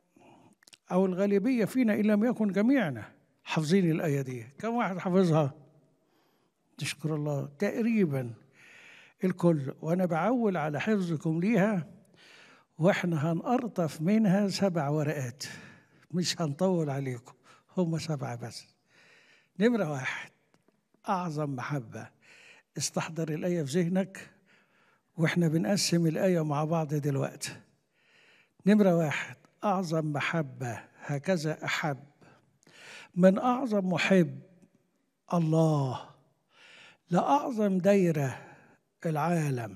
I: أو الغالبية فينا إن لم يكن جميعنا حافظين الآية دي كم واحد حافظها نشكر الله تقريبا الكل وأنا بعول على حفظكم ليها وإحنا هنقرطف منها سبع ورقات مش هنطول عليكم هم سبعة بس نمرة واحد أعظم محبة استحضر الآية في ذهنك وإحنا بنقسم الآية مع بعض دلوقتي نمرة واحد أعظم محبة هكذا أحب من أعظم محب الله لأعظم دايرة العالم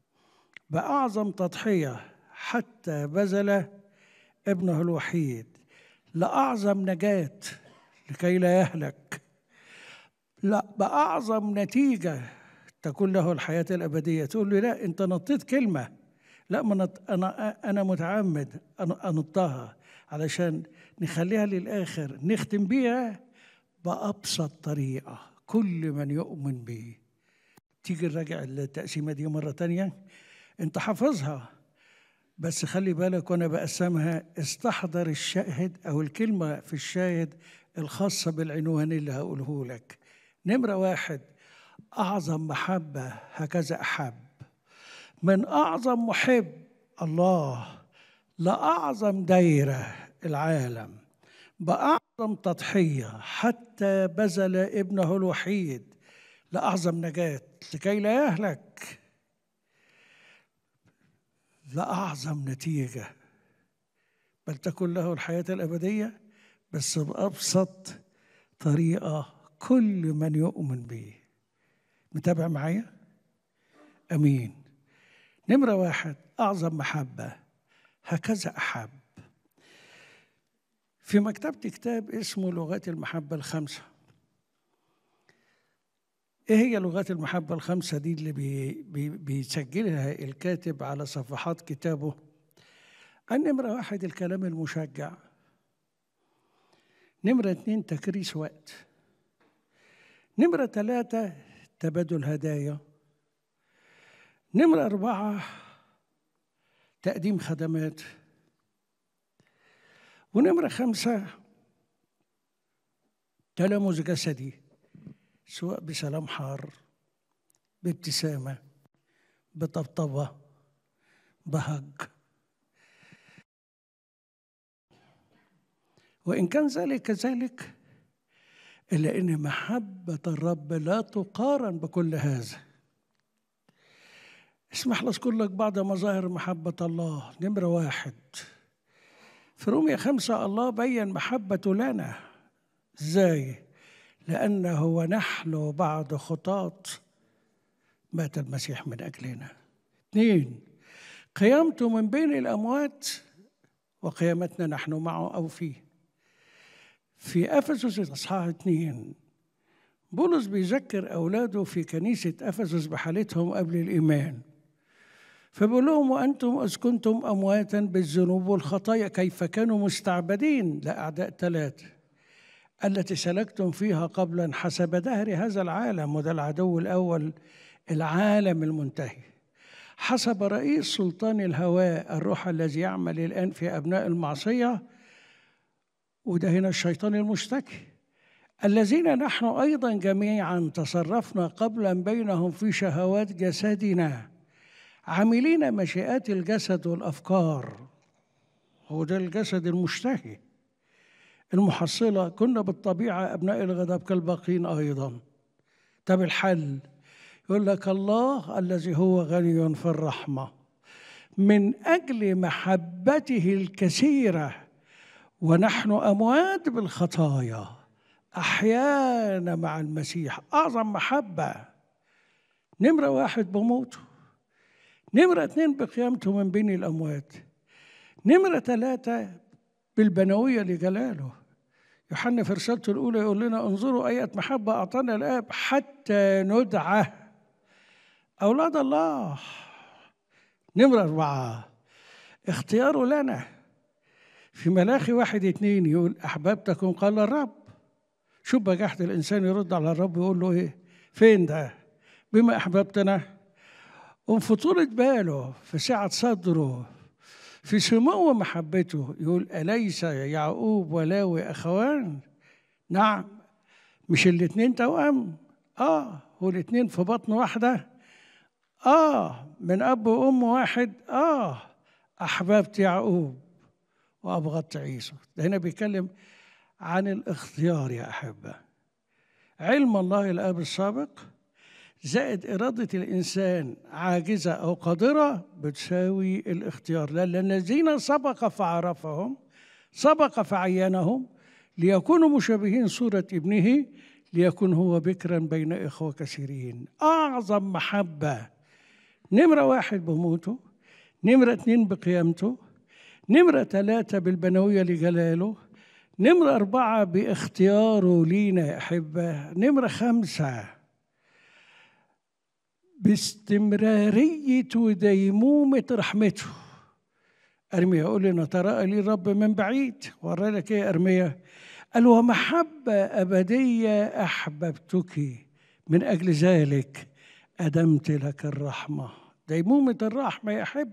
I: بأعظم تضحية حتى بذل ابنه الوحيد لأعظم نجاة لكي لا يهلك لا بأعظم نتيجة تكون له الحياة الأبدية تقول لي لا أنت نطيت كلمة لا ما نط... أنا أنا متعمد أنطها علشان نخليها للآخر نختم بيها بأبسط طريقة كل من يؤمن به تيجي نراجع التقسيمة دي مرة تانية أنت حافظها بس خلي بالك وأنا بقسمها استحضر الشاهد أو الكلمة في الشاهد الخاصة بالعنوان اللي هقوله لك نمرة واحد أعظم محبة هكذا أحب من أعظم محب الله لأعظم دايرة العالم بأعظم تضحية حتى بذل ابنه الوحيد لأعظم نجاة لكي لا يهلك لأعظم نتيجة بل تكون له الحياة الأبدية بس بأبسط طريقة كل من يؤمن به متابع معايا أمين نمرة واحد أعظم محبة هكذا أحب في مكتبتي كتاب اسمه لغات المحبة الخمسة ايه هي لغات المحبة الخمسة دي اللي بي بي بيسجلها الكاتب على صفحات كتابه النمرة واحد الكلام المشجع نمرة اتنين تكريس وقت نمرة ثلاثة تبادل هدايا نمرة أربعة تقديم خدمات ونمرة خمسة تلامس جسدي سواء بسلام حار بابتسامة بطبطبة بهج وإن كان ذلك كذلك إلا أن محبة الرب لا تقارن بكل هذا اسمح لي أذكر لك بعض مظاهر محبة الله نمرة واحد في رومية خمسة الله بين محبته لنا ازاي لأنه ونحن بعد خطاط مات المسيح من أجلنا اثنين قيامته من بين الأموات وقيامتنا نحن معه أو فيه في أفسس إصحاح اثنين بولس بيذكر أولاده في كنيسة أفسس بحالتهم قبل الإيمان فبيقول لهم وأنتم إذ كنتم أمواتا بالذنوب والخطايا كيف كانوا مستعبدين لأعداء ثلاثة التي سلكتم فيها قبلا حسب دهر هذا العالم وده العدو الأول العالم المنتهي حسب رئيس سلطان الهواء الروح الذي يعمل الآن في أبناء المعصية وده هنا الشيطان المشتكي الذين نحن أيضا جميعا تصرفنا قبلا بينهم في شهوات جسدنا عاملين مشيئات الجسد والأفكار هو ده الجسد المشتهي المحصلة كنا بالطبيعة أبناء الغضب كالباقين أيضا طب الحل يقول لك الله الذي هو غني في الرحمة من أجل محبته الكثيرة ونحن أموات بالخطايا أحيانا مع المسيح أعظم محبة نمرة واحد بموته نمرة اتنين بقيامته من بين الأموات نمرة ثلاثة بالبنوية لجلاله يوحنا في رسالته الأولى يقول لنا انظروا أية محبة أعطانا الآب حتى ندعى أولاد الله نمرة أربعة اختياره لنا في ملاخي واحد اتنين يقول أحببتكم قال الرب شوف بجاحة الإنسان يرد على الرب يقول له إيه فين ده بما أحببتنا وفي طولة باله في سعة صدره في سمو محبته يقول أليس يعقوب ولاوي أخوان نعم مش الاتنين توأم آه هو الاتنين في بطن واحدة آه من أب وأم واحد آه أحببت يعقوب وأبغضت عيسى ده هنا بيتكلم عن الاختيار يا أحبة علم الله الآب السابق زائد إرادة الإنسان عاجزة أو قادرة بتساوي الاختيار لأن الذين سبق فعرفهم سبق فعينهم ليكونوا مشابهين صورة ابنه ليكون هو بكرا بين إخوة كثيرين أعظم محبة نمرة واحد بموته نمرة اتنين بقيامته نمرة ثلاثة بالبنوية لجلاله نمرة أربعة باختياره لينا يا أحبة نمرة خمسة باستمرارية وديمومة رحمته أرميا يقول لنا تراءى لي الرب من بعيد ورى لك إيه أرميا قال ومحبة أبدية أحببتك من أجل ذلك أدمت لك الرحمة ديمومة الرحمة يا أحب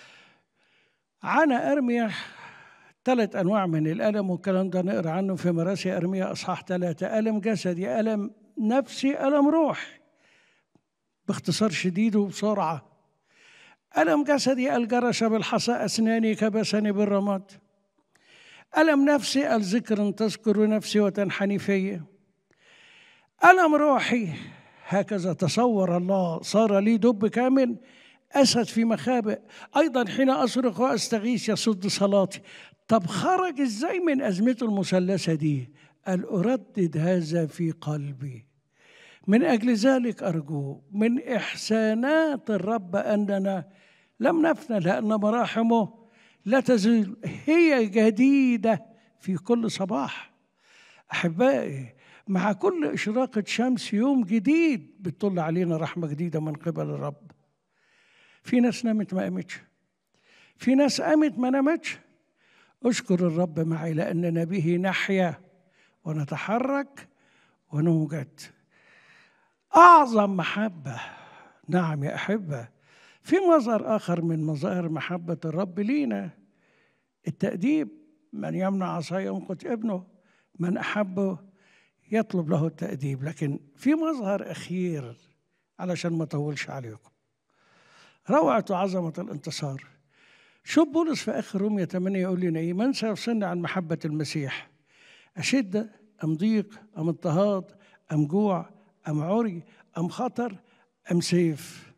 I: عانى أرميا ثلاث أنواع من الألم والكلام ده نقرأ عنه في مراسي أرميا أصحاح ثلاثة ألم جسدي ألم نفسي ألم روح باختصار شديد وبسرعة ألم جسدي الجرش بالحصى أسناني كبسني بالرماد ألم نفسي الذكر تذكر نفسي وتنحني في ألم روحي هكذا تصور الله صار لي دب كامل أسد في مخابئ أيضا حين أصرخ وأستغيث يصد صلاتي طب خرج إزاي من أزمته المثلثة دي قال أردد هذا في قلبي من أجل ذلك أرجو من إحسانات الرب أننا لم نفنى لأن مراحمه لا تزول هي جديدة في كل صباح أحبائي مع كل إشراقة شمس يوم جديد بتطل علينا رحمة جديدة من قبل الرب في ناس نامت ما قامتش في ناس قامت ما نامتش اشكر الرب معي لأننا به نحيا ونتحرك ونوجد أعظم محبة نعم يا أحبة في مظهر آخر من مظاهر محبة الرب لينا التأديب من يمنع عصا ينقذ ابنه من أحبه يطلب له التأديب لكن في مظهر أخير علشان ما أطولش عليكم روعة وعظمة الانتصار شوف بولس في آخر رومية 8 يقول لنا إيه من سيفصلني عن محبة المسيح أشدة أم ضيق أم اضطهاد أم جوع أم عري أم خطر أم سيف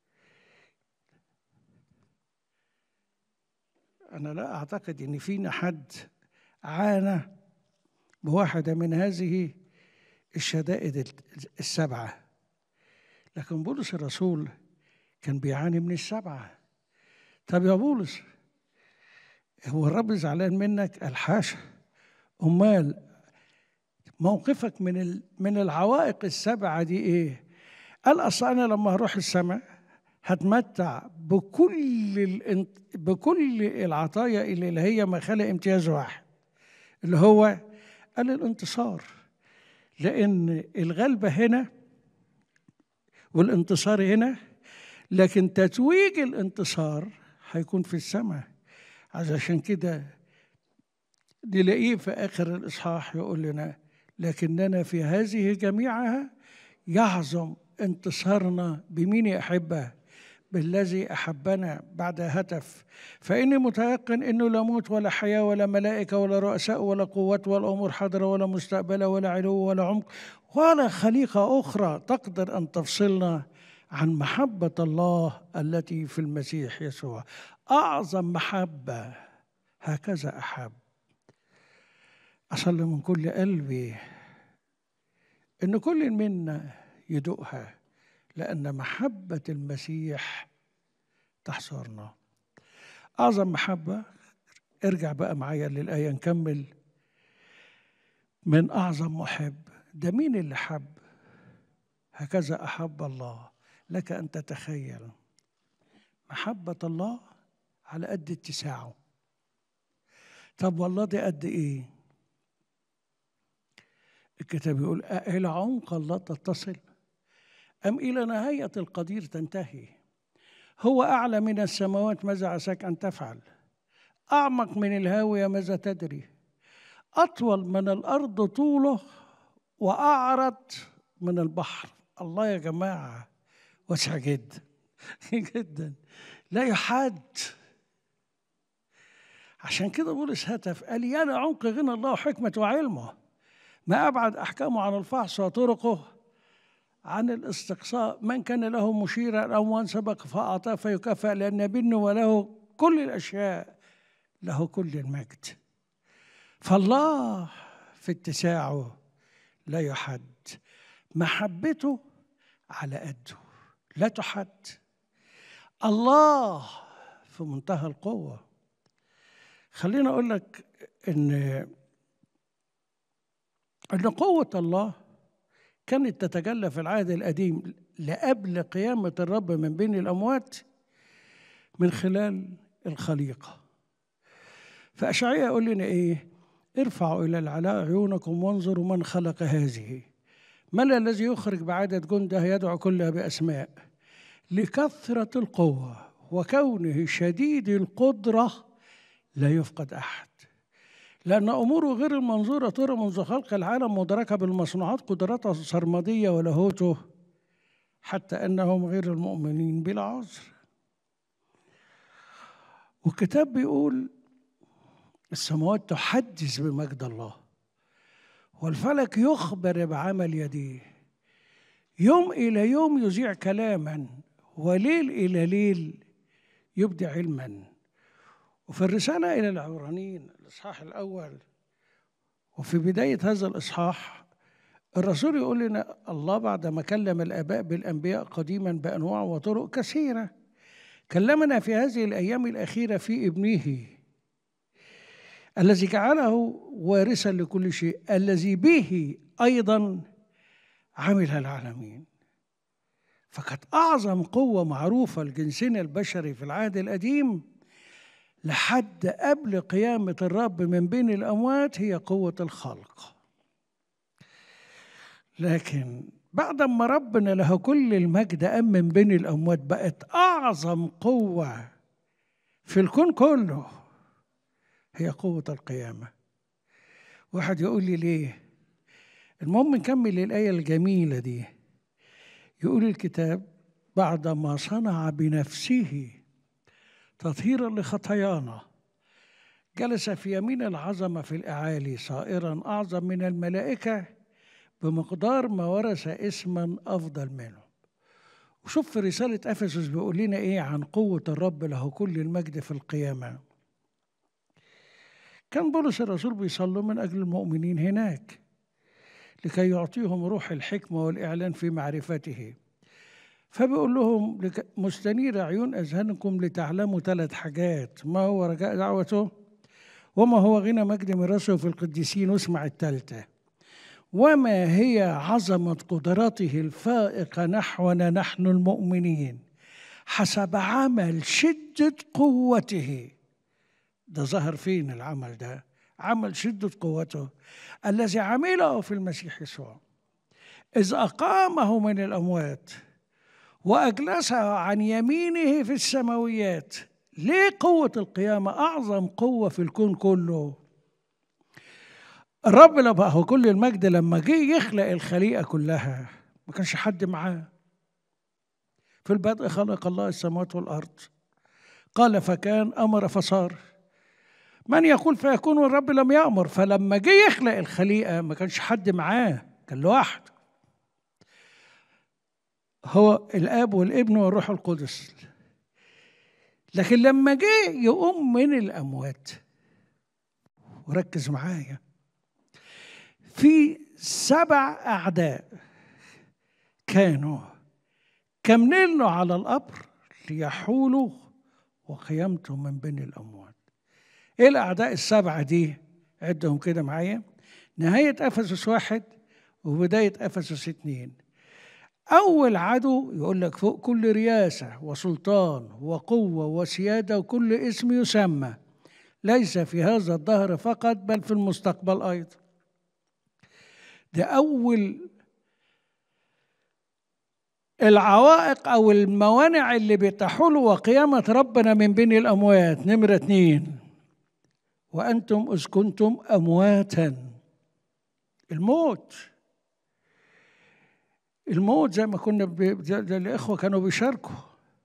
I: أنا لا أعتقد إن فينا حد عانى بواحدة من هذه الشدائد السبعة لكن بولس الرسول كان بيعاني من السبعة طب يا بولس هو الرب زعلان منك الحاشا أمال موقفك من ال- من العوائق السبعة دي إيه؟ قال أصل أنا لما هروح السماء هتمتع بكل الانت... بكل العطايا اللي هي ما خلق امتياز واحد اللي هو قال الانتصار لأن الغلبة هنا والانتصار هنا لكن تتويج الانتصار هيكون في السماء عشان كده نلاقيه في آخر الإصحاح يقول لنا لكننا في هذه جميعها يعظم انتصارنا بمين يا أحبة بالذي أحبنا بعد هتف فإني متيقن أنه لا موت ولا حياة ولا ملائكة ولا رؤساء ولا قوات ولا أمور حاضرة ولا مستقبلة ولا علو ولا عمق ولا خليقة أخرى تقدر أن تفصلنا عن محبة الله التي في المسيح يسوع أعظم محبة هكذا أحب أصلي من كل قلبي إن كل منا يدوقها لأن محبة المسيح تحصرنا أعظم محبة ارجع بقى معايا للآية نكمل من أعظم محب ده مين اللي حب هكذا أحب الله لك أن تتخيل محبة الله على قد اتساعه طب والله دي قد إيه الكتاب يقول إلى عمق الله تتصل أم إلى نهاية القدير تنتهي هو أعلى من السماوات ماذا عساك أن تفعل أعمق من الهاوية ماذا تدري أطول من الأرض طوله وأعرض من البحر الله يا جماعة واسع جدا جدا لا يحد عشان كده بولس هتف قال يا عمق غنى الله وحكمة وعلمه ما أبعد أحكامه عن الفحص وطرقه عن الاستقصاء من كان له مشيرا أو من سبق فأعطاه فيكافئ لأن بينه وله كل الأشياء له كل المجد فالله في اتساعه لا يحد محبته على قده لا تحد الله في منتهى القوة خليني أقول لك إن أن قوة الله كانت تتجلى في العهد القديم لقبل قيامة الرب من بين الأموات من خلال الخليقة فأشعياء يقول لنا إيه ارفعوا إلى العلاء عيونكم وانظروا من خلق هذه من الذي يخرج بعدد جنده يدعو كلها بأسماء لكثرة القوة وكونه شديد القدرة لا يفقد أحد لأن أموره غير المنظورة ترى منذ خلق العالم مدركة بالمصنوعات قدراته سرمدية ولاهوته حتى أنهم غير المؤمنين بلا عذر والكتاب بيقول السماوات تحدث بمجد الله والفلك يخبر بعمل يديه يوم إلى يوم يذيع كلاما وليل إلى ليل يبدي علما وفي الرسالة إلى العبرانيين الإصحاح الأول وفي بداية هذا الإصحاح الرسول يقول لنا الله بعد ما كلم الآباء بالأنبياء قديما بأنواع وطرق كثيرة كلمنا في هذه الأيام الأخيرة في ابنه الذي جعله وارثا لكل شيء الذي به أيضا عمل العالمين فكانت أعظم قوة معروفة لجنسنا البشري في العهد القديم لحد قبل قيامة الرب من بين الأموات هي قوة الخلق لكن بعد ما ربنا له كل المجد قام من بين الأموات بقت أعظم قوة في الكون كله هي قوة القيامة واحد يقول لي ليه المهم نكمل الآية الجميلة دي يقول الكتاب بعدما صنع بنفسه تطهيرا لخطايانا جلس في يمين العظمة في الأعالي صائرا أعظم من الملائكة بمقدار ما ورث اسما أفضل منه وشوف في رسالة أفسس بيقول لنا إيه عن قوة الرب له كل المجد في القيامة كان بولس الرسول بيصلي من أجل المؤمنين هناك لكي يعطيهم روح الحكمة والإعلان في معرفته فبيقول لهم لك- مستنير عيون أذهانكم لتعلموا ثلاث حاجات ما هو رجاء دعوته وما هو غنى مجد ميراثه في القديسين واسمع الثالثة وما هي عظمة قدرته الفائقة نحونا نحن المؤمنين حسب عمل شدة قوته ده ظهر فين العمل ده عمل شدة قوته الذي عمله في المسيح يسوع إذ أقامه من الأموات وأجلسه عن يمينه في السماويات ليه قوة القيامة أعظم قوة في الكون كله الرب له كل المجد لما جه يخلق الخليقة كلها ما كانش حد معاه في البدء خلق الله السماوات والأرض قال فكان أمر فصار من يقول فيكون والرب لم يأمر فلما جه يخلق الخليقة ما كانش حد معاه كان لوحده هو الاب والابن والروح القدس لكن لما جه يقوم من الاموات وركز معايا في سبع اعداء كانوا كاملين له على القبر ليحولوا وقيامته من بين الاموات ايه الاعداء السبعه دي عدهم كده معايا نهايه افسس واحد وبدايه افسس اتنين أول عدو يقول لك فوق كل رياسة وسلطان وقوة وسيادة وكل اسم يسمى ليس في هذا الدهر فقط بل في المستقبل أيضا ده أول العوائق أو الموانع اللي بتحول وقيامة ربنا من بين الأموات نمرة اتنين وأنتم إذ كنتم أمواتا الموت الموت زي ما كنا ب... زي زي الإخوة كانوا بيشاركوا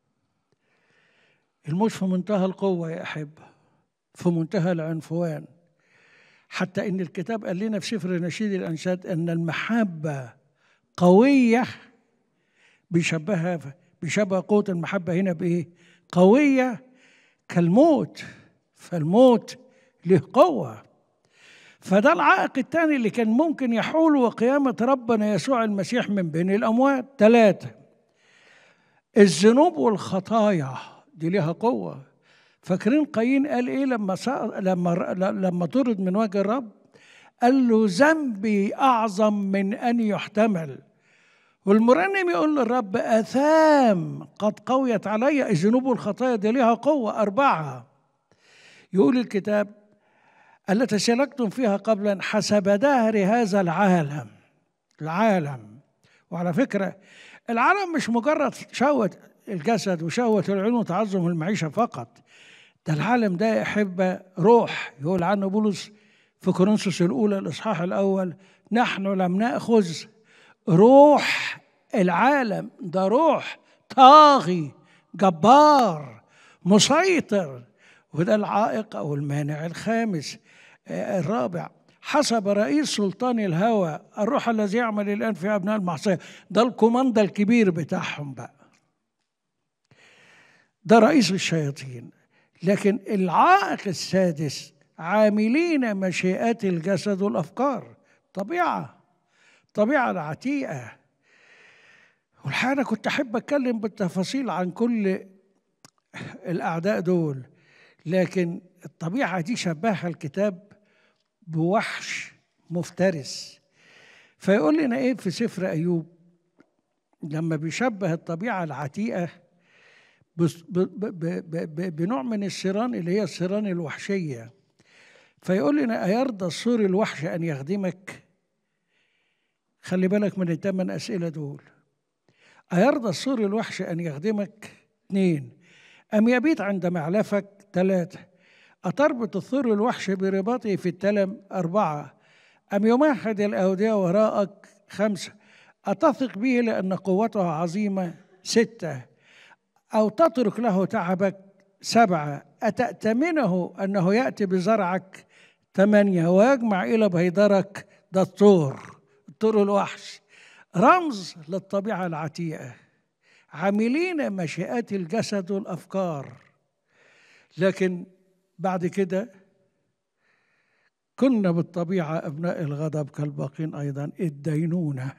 I: الموت في منتهى القوة يا أحبة في منتهى العنفوان حتى إن الكتاب قال لنا في سفر نشيد الأنشاد أن المحبة قوية بيشبهها بيشبه قوة المحبة هنا بإيه؟ قوية كالموت فالموت له قوة فده العائق الثاني اللي كان ممكن يحول وقيامة ربنا يسوع المسيح من بين الأموات ثلاثة الذنوب والخطايا دي ليها قوة فاكرين قايين قال ايه لما سأ... لما لما طرد من وجه الرب قال له ذنبي اعظم من ان يحتمل والمرنم يقول للرب اثام قد قويت علي الذنوب والخطايا دي ليها قوه اربعه يقول الكتاب التي سلكتم فيها قبلا حسب دهر هذا العالم العالم وعلى فكره العالم مش مجرد شهوه الجسد وشهوه العيون وتعظم المعيشه فقط ده العالم ده يا احبه روح يقول عنه بولس في كورنثوس الاولى الاصحاح الاول نحن لم ناخذ روح العالم ده روح طاغي جبار مسيطر وده العائق او المانع الخامس الرابع حسب رئيس سلطان الهوى الروح الذي يعمل الان في ابناء المعصيه ده الكوماندا الكبير بتاعهم بقى ده رئيس الشياطين لكن العائق السادس عاملين مشيئات الجسد والافكار طبيعه طبيعه العتيقه والحقيقه انا كنت احب اتكلم بالتفاصيل عن كل الاعداء دول لكن الطبيعه دي شبهها الكتاب بوحش مفترس فيقول لنا ايه في سفر ايوب لما بيشبه الطبيعه العتيقه بنوع من السيران اللي هي السيران الوحشيه فيقول لنا ايرضى السور الوحش ان يخدمك خلي بالك من الثمان أسئلة دول أيرضى السور الوحش أن يخدمك؟ اثنين أم يبيت عند معلفك؟ ثلاثة أتربط الثور الوحش برباطه في التلم؟ أربعة أم يمهد الأودية وراءك؟ خمسة أتثق به لأن قوته عظيمة؟ ستة أو تترك له تعبك؟ سبعة أتأتمنه أنه يأتي بزرعك؟ ثمانية ويجمع إلى بيدرك ده الطور الطور الوحش رمز للطبيعة العتيقة عاملين مشيئات الجسد والأفكار لكن بعد كده كنا بالطبيعة أبناء الغضب كالباقين أيضا الدينونة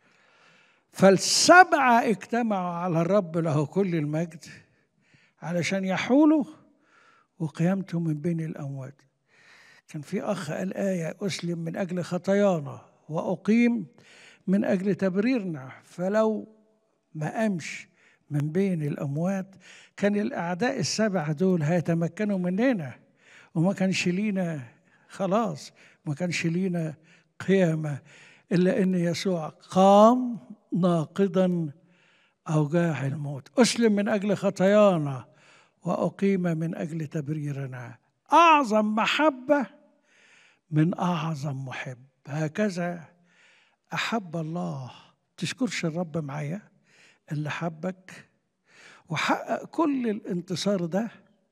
I: فالسبعة اجتمعوا على الرب له كل المجد علشان يحولوا وقيامته من بين الأموات كان في أخ قال آية أسلم من أجل خطايانا وأقيم من أجل تبريرنا فلو ما قامش من بين الأموات كان الأعداء السبعة دول هيتمكنوا مننا وما كانش لينا خلاص ما كانش لينا قيامة إلا أن يسوع قام ناقضا أوجاع الموت أسلم من أجل خطايانا وأقيم من أجل تبريرنا أعظم محبة من أعظم محب هكذا أحب الله تشكرش الرب معايا اللي حبك وحقق كل الانتصار ده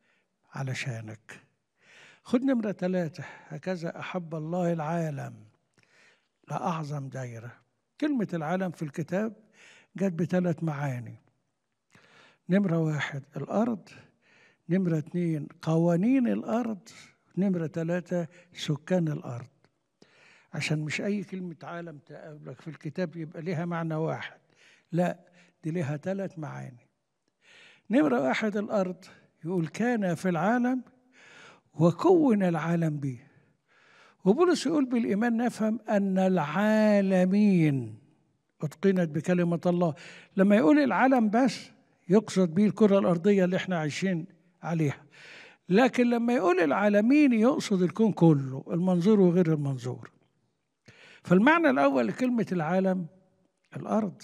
I: علشانك خد نمرة ثلاثة هكذا أحب الله العالم لأعظم دايرة كلمة العالم في الكتاب جت بثلاث معاني نمرة واحد الأرض نمرة اتنين قوانين الأرض نمرة ثلاثة سكان الأرض عشان مش أي كلمة عالم تقابلك في الكتاب يبقى ليها معنى واحد لا دي ليها ثلاث معاني نمرة واحد الأرض يقول كان في العالم وكون العالم به وبولس يقول بالإيمان نفهم أن العالمين أتقنت بكلمة الله لما يقول العالم بس يقصد به الكرة الأرضية اللي احنا عايشين عليها لكن لما يقول العالمين يقصد الكون كله المنظور وغير المنظور فالمعنى الأول لكلمة العالم الأرض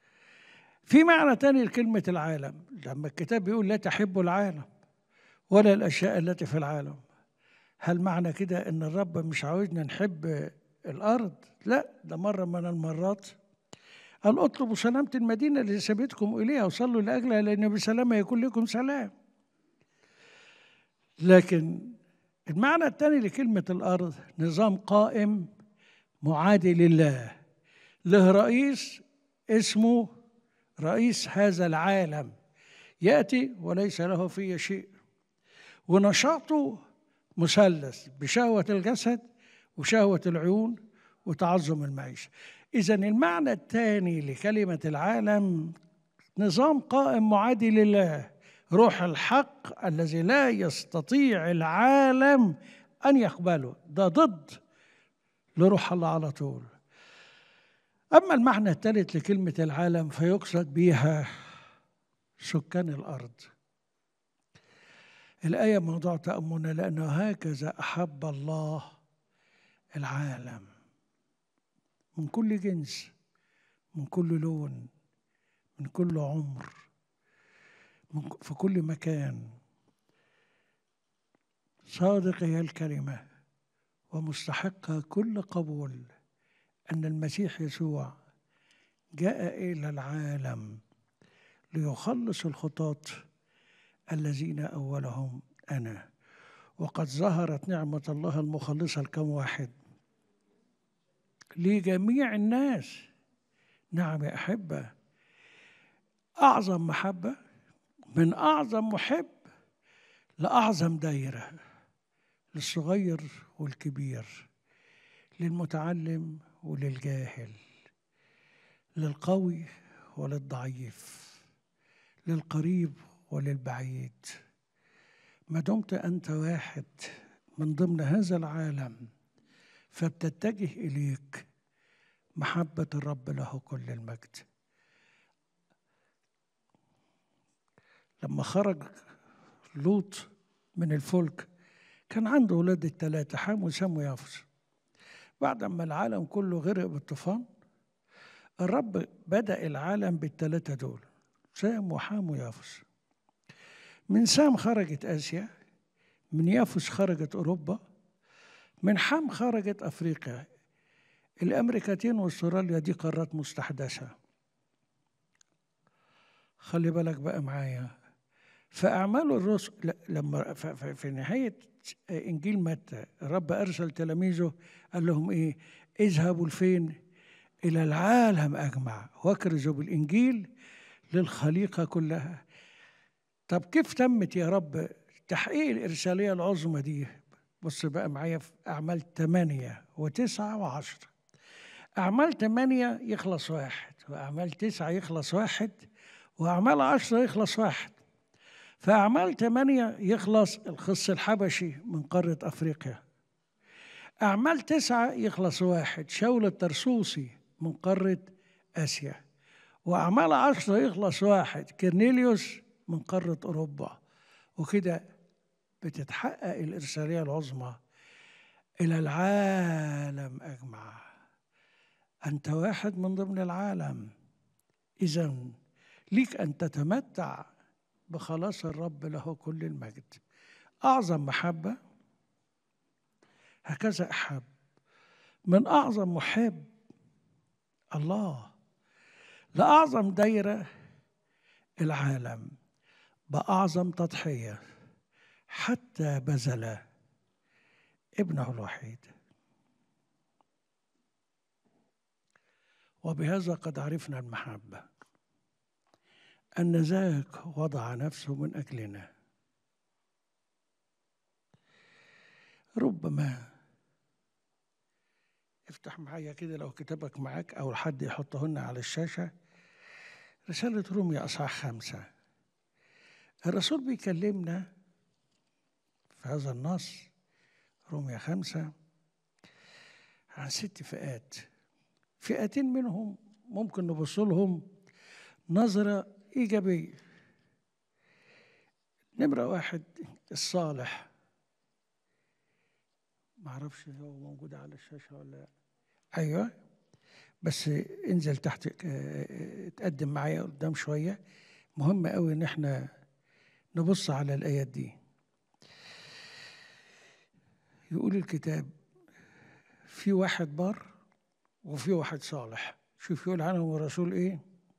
I: في معنى تاني لكلمة العالم لما الكتاب بيقول لا تحبوا العالم ولا الأشياء التي في العالم هل معنى كده ان الرب مش عاوزنا نحب الارض لا ده مره من المرات قال اطلبوا سلامة المدينة اللي سبيتكم إليها وصلوا لأجلها لأن بسلامة يكون لكم سلام لكن المعنى الثاني لكلمة الأرض نظام قائم معادي لله له رئيس اسمه رئيس هذا العالم يأتي وليس له فيه شيء ونشاطه مثلث بشهوة الجسد وشهوة العيون وتعظم المعيشة إذا المعنى الثاني لكلمة العالم نظام قائم معادي لله روح الحق الذي لا يستطيع العالم أن يقبله ده ضد لروح الله على طول أما المعنى الثالث لكلمة العالم فيقصد بها سكان الأرض الآية موضوع تأملنا لأنه هكذا أحب الله العالم من كل جنس من كل لون من كل عمر من في كل مكان صادق هي الكلمة ومستحقة كل قبول أن المسيح يسوع جاء إلى العالم ليخلص الخطاة الذين أولهم أنا وقد ظهرت نعمة الله المخلصة لكم واحد لجميع الناس نعم يا أحبة أعظم محبة من أعظم محب لأعظم دايرة للصغير والكبير للمتعلم وللجاهل للقوي وللضعيف للقريب وللبعيد ما دمت انت واحد من ضمن هذا العالم فبتتجه اليك محبه الرب له كل المجد لما خرج لوط من الفلك كان عنده ولاد الثلاثة حام وسام ويافس بعد ما العالم كله غرق بالطوفان الرب بدأ العالم بالثلاثة دول سام وحام ويافس من سام خرجت آسيا من يافس خرجت أوروبا من حام خرجت أفريقيا الأمريكتين واستراليا دي قارات مستحدثة خلي بالك بقى معايا في أعمال الرسل ل- لما ف- ف- في نهاية إنجيل متى الرب أرسل تلاميذه قال لهم إيه اذهبوا لفين إلى العالم أجمع واكرزوا بالإنجيل للخليقة كلها طب كيف تمت يا رب تحقيق الإرسالية العظمى دي بص بقى معايا في أعمال ثمانية وتسعة وعشرة أعمال ثمانية يخلص واحد وأعمال تسعة يخلص واحد وأعمال عشرة يخلص واحد فأعمال ثمانية يخلص الخص الحبشي من قارة أفريقيا أعمال تسعة يخلص واحد شاول الترسوسي من قارة آسيا وأعمال عشرة يخلص واحد كرنيليوس من قارة أوروبا وكده بتتحقق الإرسالية العظمى إلى العالم أجمع أنت واحد من ضمن العالم إذا ليك أن تتمتع بخلاص الرب له كل المجد أعظم محبة هكذا أحب من أعظم محب الله لأعظم دايرة العالم بأعظم تضحية حتى بذل ابنه الوحيد وبهذا قد عرفنا المحبة أن ذاك وضع نفسه من أجلنا ربما افتح معايا كده لو كتابك معاك أو حد يحطهن على الشاشة رسالة روميا أصحاح خمسة الرسول بيكلمنا في هذا النص روميا خمسة عن ست فئات فئتين منهم ممكن نبص لهم نظرة إيجابية نمرة واحد الصالح معرفش هو موجود على الشاشة ولا لا أيوة بس انزل تحت اه، تقدم معايا قدام شوية مهم قوي إن احنا نبص على الآيات دي يقول الكتاب في واحد بار وفي واحد صالح شوف يقول عنهم الرسول ايه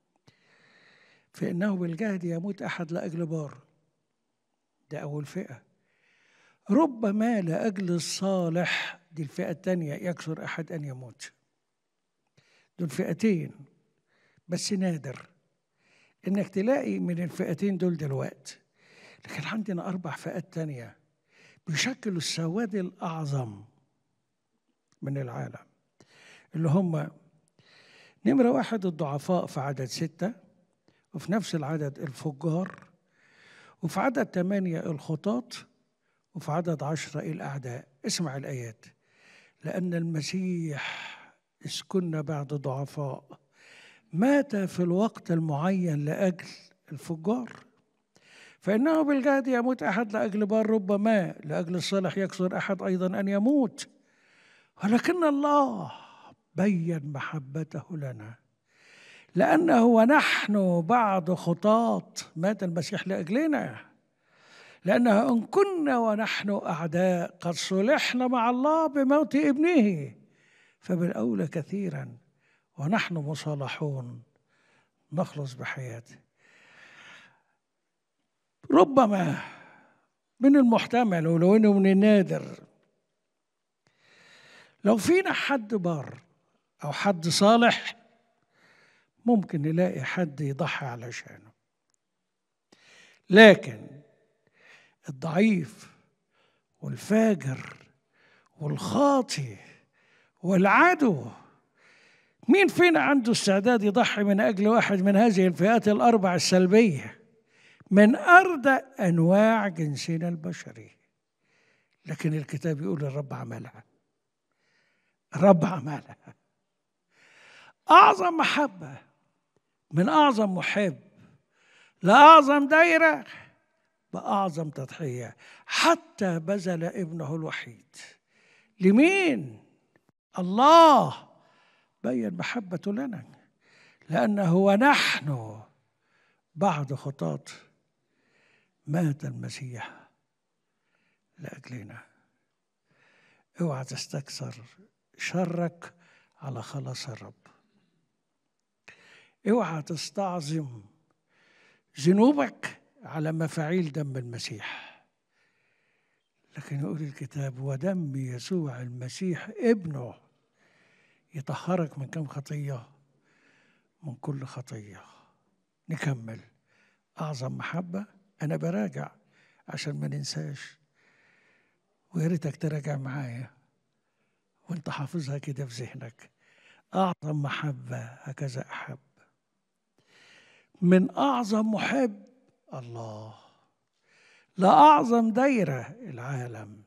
I: فإنه بالجهد يموت أحد لأجل بار ده أول فئة ربما لأجل الصالح دي الفئة الثانية يكثر أحد أن يموت دول فئتين بس نادر إنك تلاقي من الفئتين دول دلوقتي لكن عندنا أربع فئات تانية بيشكلوا السواد الأعظم من العالم اللي هم نمرة واحد الضعفاء في عدد ستة وفي نفس العدد الفجار وفي عدد ثمانية الخطاط وفي عدد عشرة الأعداء اسمع الآيات لأن المسيح إذ كنا بعد ضعفاء مات في الوقت المعين لأجل الفجار فإنه بالجهد يموت أحد لأجل بار ربما لأجل الصالح يكثر أحد أيضا أن يموت ولكن الله بين محبته لنا لأنه ونحن بعد خطاط مات المسيح لأجلنا لأنه إن كنا ونحن أعداء قد صلحنا مع الله بموت ابنه فبالأولى كثيرا ونحن مصالحون نخلص بحياته ربما من المحتمل ولو انه من النادر لو فينا حد بار او حد صالح ممكن نلاقي حد يضحي علشانه لكن الضعيف والفاجر والخاطي والعدو مين فينا عنده استعداد يضحي من اجل واحد من هذه الفئات الاربع السلبيه من اردى انواع جنسنا البشري لكن الكتاب يقول الرب عملها الرب عملها اعظم محبه من اعظم محب لاعظم دايره باعظم تضحيه حتى بذل ابنه الوحيد لمين الله بين محبته لنا لأنه ونحن بعد خطاة مات المسيح لأجلنا اوعى تستكثر شرك على خلاص الرب اوعى تستعظم ذنوبك على مفاعيل دم المسيح لكن يقول الكتاب ودم يسوع المسيح ابنه يطهرك من كم خطيه من كل خطيه نكمل اعظم محبه انا براجع عشان ما ننساش ويا ريتك تراجع معايا وانت حافظها كده في ذهنك اعظم محبه هكذا احب من اعظم محب الله لاعظم دايره العالم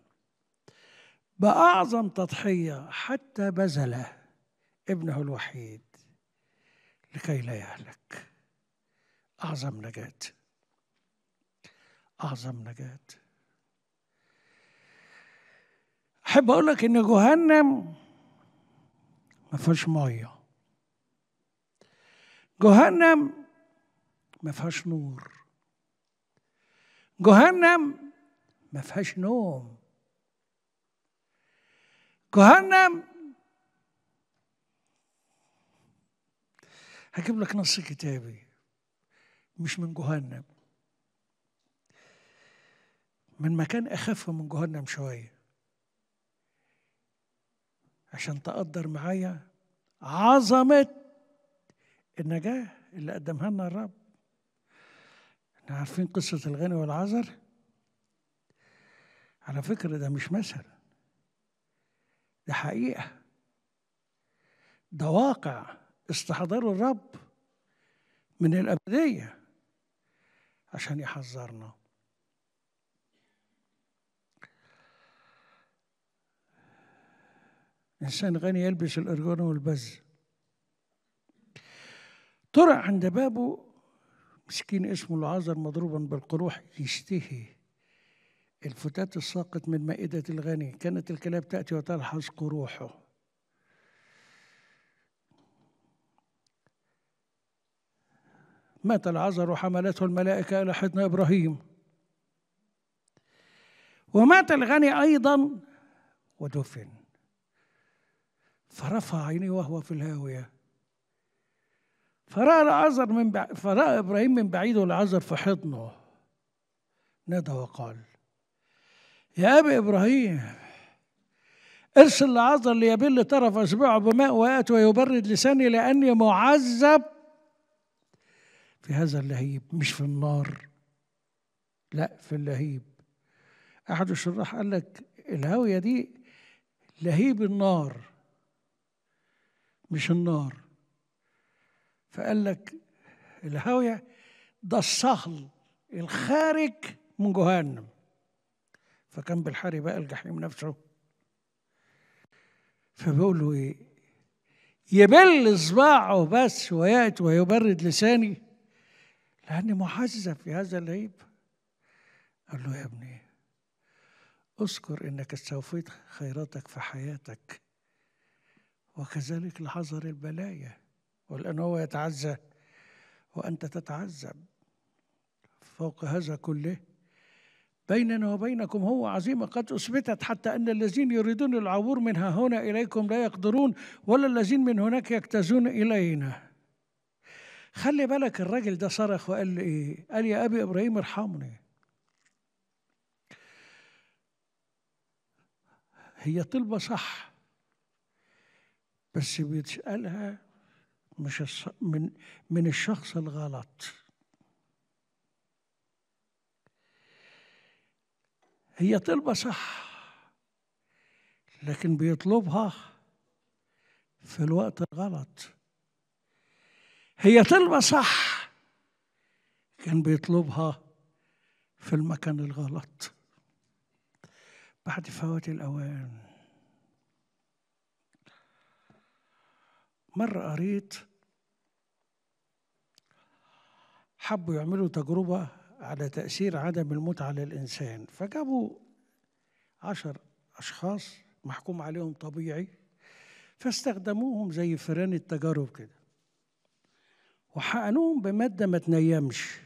I: باعظم تضحيه حتى بذل ابنه الوحيد لكي لا يهلك اعظم نجاه اعظم نجاه احب اقول لك ان جهنم ما فيهاش ميه جهنم ما فيهاش نور جهنم ما فيهاش نوم جهنم هجيب لك نص كتابي مش من جهنم من مكان اخف من جهنم شويه عشان تقدر معايا عظمه النجاه اللي قدمها لنا الرب احنا عارفين قصه الغني والعذر على فكره ده مش مثل ده حقيقه ده واقع استحضره الرب من الابديه عشان يحذرنا إنسان غني يلبس الأرجون والبز طرع عند بابه مسكين اسمه العازر مضروبا بالقروح يشتهي الفتات الساقط من مائدة الغني كانت الكلاب تأتي وتلحظ قروحه مات العذر وحملته الملائكة إلى حضن إبراهيم ومات الغني أيضا ودفن فرفع عينيه وهو في الهاوية فرأى العذر من بع... فرأى إبراهيم من بعيد والعذر في حضنه نادى وقال يا أبي إبراهيم ارسل لعذر ليبل طرف أصبعه بماء ويأتي ويبرد لساني لأني معذب في هذا اللهيب مش في النار لا في اللهيب أحد الشراح قال لك الهاوية دي لهيب النار مش النار فقال لك الهاوية ده الصهل الخارج من جهنم فكان بالحري بقى الجحيم نفسه فبيقول له ايه يبل صباعه بس ويأتي ويبرد لساني لأني محذب في هذا اللهيب قال له يا ابني اذكر انك استوفيت خيراتك في حياتك وكذلك لحذر البلايا والآن هو يتعزى وأنت تتعذب فوق هذا كله بيننا وبينكم هو عزيمة قد أثبتت حتى أن الذين يريدون العبور من ها هنا إليكم لا يقدرون ولا الذين من هناك يجتازون إلينا خلي بالك الراجل ده صرخ وقال لي إيه قال يا أبي إبراهيم ارحمني هي طلبة صح بس بيتسألها مش الص... من من الشخص الغلط هي طلبة صح لكن بيطلبها في الوقت الغلط هي طلبة صح كان بيطلبها في المكان الغلط بعد فوات الأوان مرة قريت حبوا يعملوا تجربة على تأثير عدم الموت على الإنسان فجابوا عشر أشخاص محكوم عليهم طبيعي فاستخدموهم زي فيران التجارب كده وحقنوهم بمادة ما تنيمش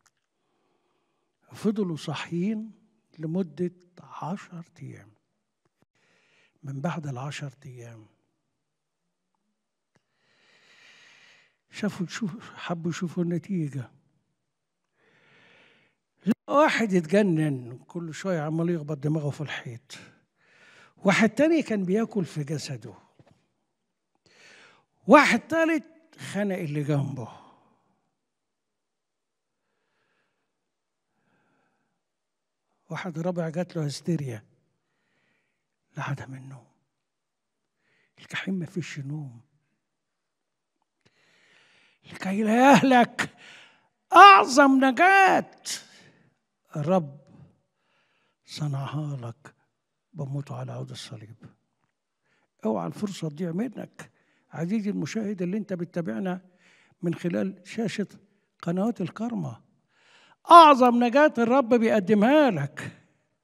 I: فضلوا صاحيين لمدة عشر أيام من بعد العشر أيام شافوا شوف حبوا يشوفوا النتيجة لقوا واحد يتجنن كل شوية عمال يخبط دماغه في الحيط واحد تاني كان بياكل في جسده واحد تالت خنق اللي جنبه واحد رابع جات له هستيريا لعدم النوم الجحيم ما فيش نوم لكي لا يهلك أعظم نجاة الرب صنعها لك بموته على عود الصليب اوعى الفرصة تضيع منك عزيزي المشاهد اللي انت بتتابعنا من خلال شاشة قنوات الكرمة أعظم نجاة الرب بيقدمها لك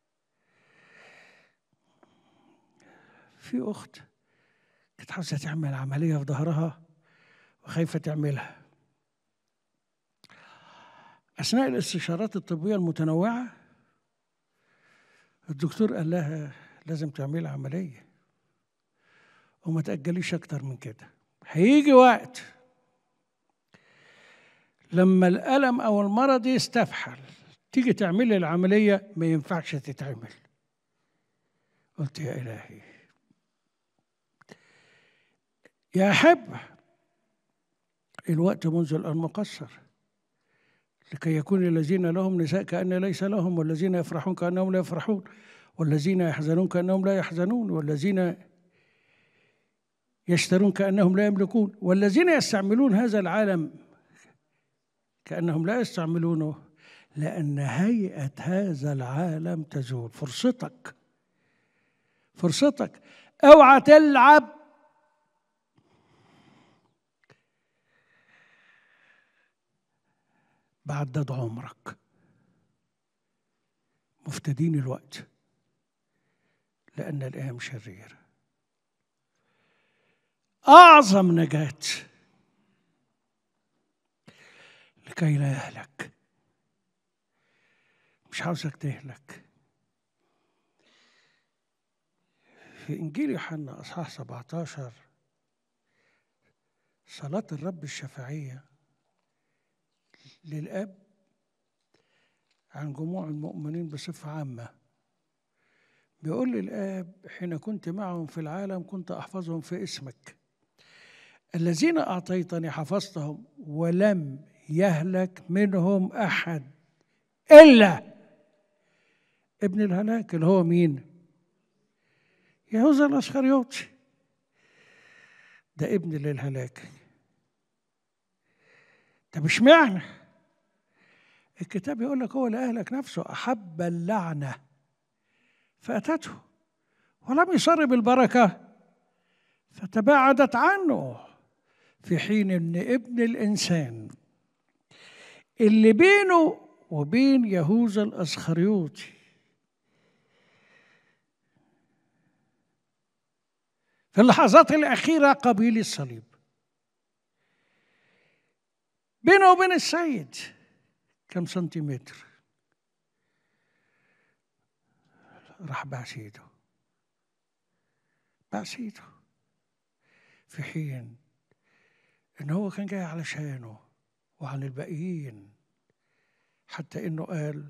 I: في أخت كانت عاوزة تعمل عملية في ظهرها وخايفة تعملها أثناء الاستشارات الطبية المتنوعة الدكتور قال لها لازم تعملي عملية وما تأجليش أكتر من كده هيجي وقت لما الألم أو المرض يستفحل تيجي تعملي العملية ما ينفعش تتعمل قلت يا إلهي يا أحب الوقت منذ الآن مقصر لكي يكون الذين لهم نساء كأن ليس لهم والذين يفرحون كأنهم لا يفرحون والذين يحزنون كأنهم لا يحزنون والذين يشترون كأنهم لا يملكون والذين يستعملون هذا العالم كأنهم لا يستعملونه لأن هيئة هذا العالم تزول فرصتك فرصتك اوعى تلعب بعدد عمرك مفتدين الوقت لأن الأيام شريرة أعظم نجاة لكي لا يهلك مش عاوزك تهلك في إنجيل يوحنا أصحاح 17 صلاة الرب الشفاعية للأب عن جموع المؤمنين بصفة عامة بيقول للآب حين كنت معهم في العالم كنت أحفظهم في اسمك الذين أعطيتني حفظتهم ولم يهلك منهم أحد إلا ابن الهلاك اللي هو مين؟ يهوذا الأسخريوطي ده ابن للهلاك طب اشمعنى؟ الكتاب يقول لك هو اللي أهلك نفسه أحب اللعنة فأتته ولم يصر بالبركة فتباعدت عنه في حين ان ابن الانسان اللي بينه وبين يهوذا الاسخريوطي في اللحظات الاخيره قبيل الصليب بينه وبين السيد كم سنتيمتر راح باع ايده باع ايده في حين ان هو كان جاي علشانه وعن الباقيين حتى انه قال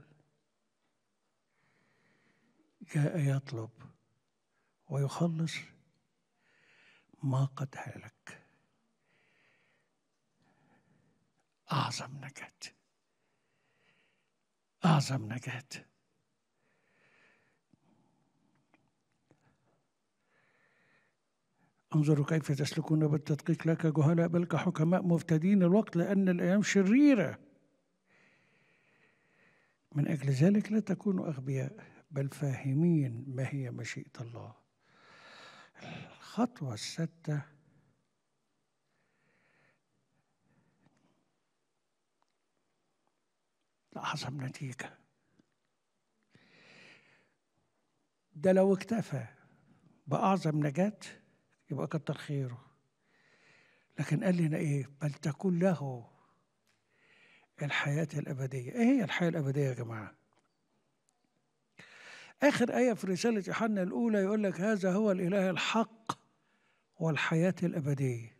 I: جاء يطلب ويخلص ما قد هلك اعظم نجاه اعظم نجاه انظروا كيف تسلكون بالتدقيق لا كجهلاء بل كحكماء مفتدين الوقت لأن الأيام شريرة من أجل ذلك لا تكونوا أغبياء بل فاهمين ما هي مشيئة الله الخطوة الستة أعظم نتيجة ده لو اكتفى بأعظم نجاة يبقى كتر خيره لكن قال لنا ايه بل تكون له الحياة الأبدية إيه هي الحياة الأبدية يا جماعة آخر آية في رسالة يوحنا الأولى يقول لك هذا هو الإله الحق والحياة الأبدية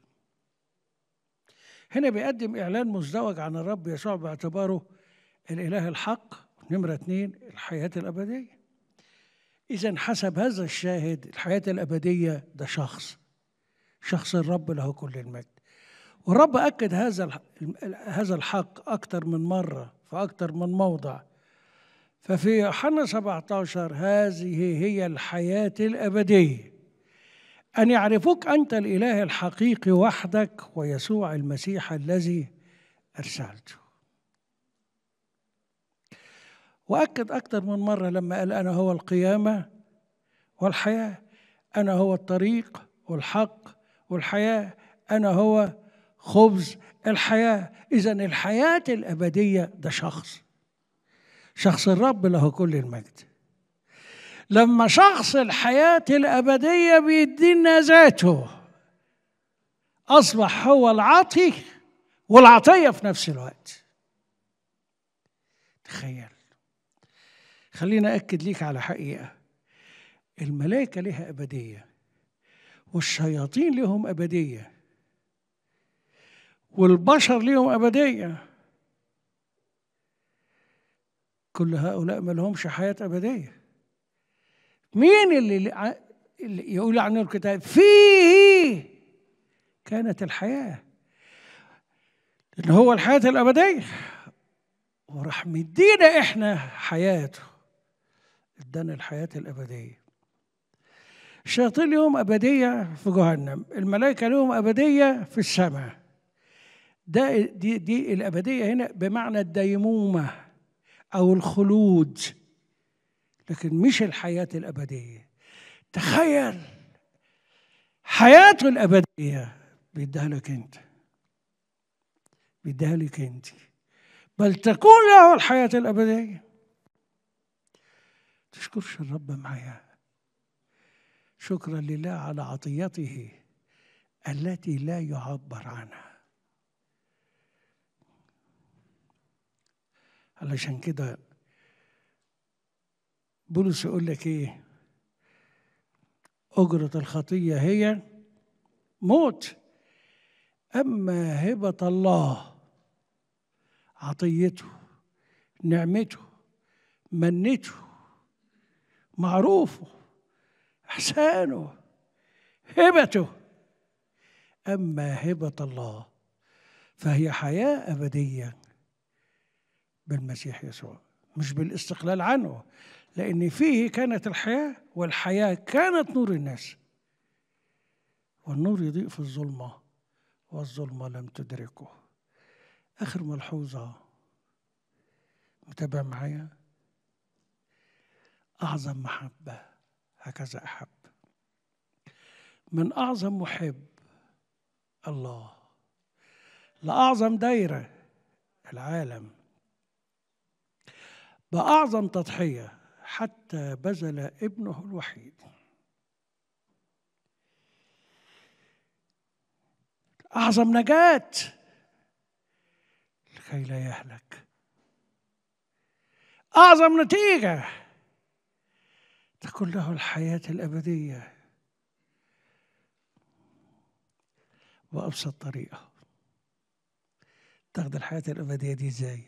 I: هنا بيقدم إعلان مزدوج عن الرب يسوع باعتباره الإله الحق نمرة اثنين الحياة الأبدية إذا حسب هذا الشاهد الحياة الأبدية ده شخص شخص الرب له كل المجد والرب أكد هذا الح- هذا الحق أكثر من مرة في أكثر من موضع ففي يوحنا 17 هذه هي الحياة الأبدية أن يعرفوك أنت الإله الحقيقي وحدك ويسوع المسيح الذي أرسلته وأكد أكثر من مرة لما قال أنا هو القيامة والحياة أنا هو الطريق والحق والحياة أنا هو خبز الحياة إذا الحياة الأبدية ده شخص شخص الرب له كل المجد لما شخص الحياة الأبدية بيدينا ذاته أصبح هو العاطي والعطية في نفس الوقت تخيل خلينا أكد ليك على حقيقة الملائكة لها أبدية والشياطين لهم أبدية والبشر لهم أبدية كل هؤلاء ما لهمش حياة أبدية مين اللي, اللي يقول عنه الكتاب فيه كانت الحياة اللي هو الحياة الأبدية وراح مدينا إحنا حياته ادانا الحياة الأبدية الشياطين لهم أبدية في جهنم الملائكة لهم أبدية في السماء ده دي, دي الأبدية هنا بمعنى الديمومة أو الخلود لكن مش الحياة الأبدية تخيل حياته الأبدية بيديها لك أنت بيديها لك أنت بل تكون له الحياة الأبدية تشكرش الرب معايا شكرا لله على عطيته التي لا يعبر عنها علشان كده بولس يقول لك ايه أجرة الخطية هي موت أما هبة الله عطيته نعمته منته معروفه إحسانه هبته أما هبة الله فهي حياة أبدية بالمسيح يسوع مش بالاستقلال عنه لأن فيه كانت الحياة والحياة كانت نور الناس والنور يضيء في الظلمة والظلمة لم تدركه آخر ملحوظة متابع معايا أعظم محبة هكذا أحب من أعظم محب الله لأعظم دايرة العالم بأعظم تضحية حتى بذل ابنه الوحيد أعظم نجاة لكي لا يهلك أعظم نتيجة تكون له الحياة الأبدية وأبسط طريقة تاخد الحياة الأبدية دي إزاي؟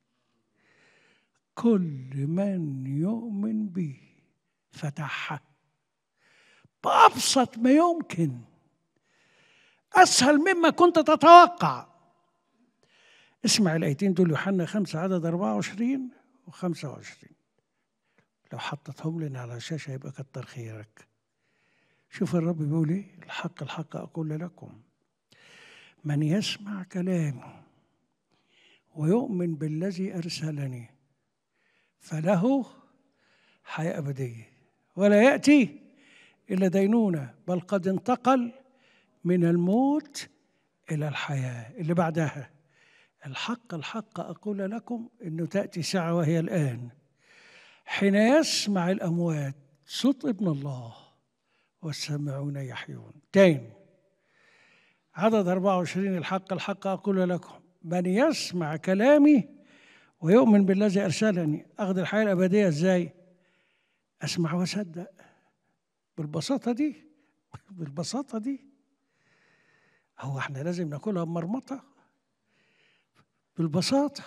I: كل من يؤمن به فتحها بأبسط ما يمكن أسهل مما كنت تتوقع اسمع الآيتين دول يوحنا خمسة عدد 24 و 25 لو حطتهم لنا على الشاشة يبقى كتر خيرك شوف الرب بيقول ايه الحق الحق أقول لكم من يسمع كلامي ويؤمن بالذي أرسلني فله حياة أبدية ولا يأتي إلى دينونة بل قد انتقل من الموت إلى الحياة اللي بعدها الحق الحق أقول لكم أنه تأتي ساعة وهي الآن حين يسمع الأموات صوت ابن الله والسامعون يحيون تاني عدد 24 الحق الحق أقول لكم من يسمع كلامي ويؤمن بالذي ارسلني اخذ الحياه الابديه ازاي اسمع واصدق بالبساطه دي بالبساطه دي هو احنا لازم ناكلها بمرمطه بالبساطه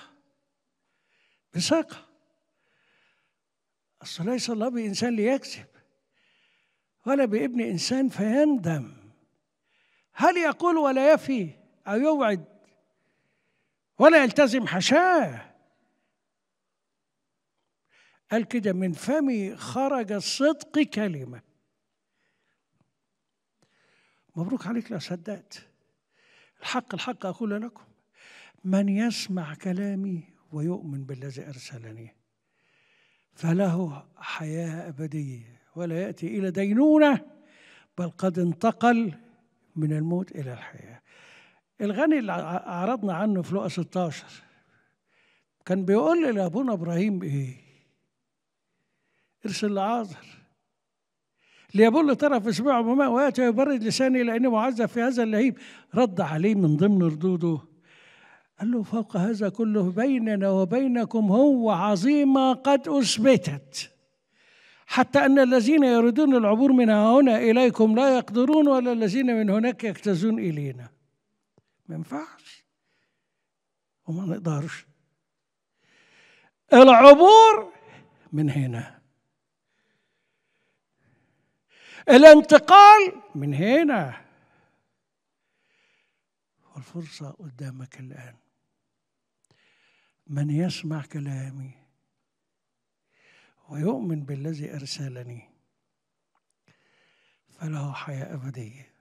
I: بثقه اصل ليس الله بانسان ليكذب ولا بابن انسان فيندم هل يقول ولا يفي او يوعد ولا يلتزم حشاه قال كده من فمي خرج الصدق كلمه مبروك عليك لو صدقت الحق الحق اقول لكم من يسمع كلامي ويؤمن بالذي ارسلني فله حياه ابديه ولا ياتي الى دينونه بل قد انتقل من الموت الى الحياه الغني اللي عرضنا عنه في لقا 16 كان بيقول لابونا ابراهيم ايه ارسل لعازر ليبل طرف اسبوع بماء وياتي ويبرد لساني لاني معذب في هذا اللهيب رد عليه من ضمن ردوده قال له فوق هذا كله بيننا وبينكم هو عظيمه قد اثبتت حتى ان الذين يريدون العبور من هنا اليكم لا يقدرون ولا الذين من هناك يجتازون الينا ما ينفعش وما نقدرش العبور من هنا الانتقال من هنا والفرصة قدامك الآن من يسمع كلامي ويؤمن بالذي أرسلني فله حياة أبدية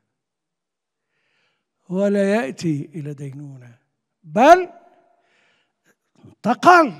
I: ولا يأتي إلى دينونة بل انتقل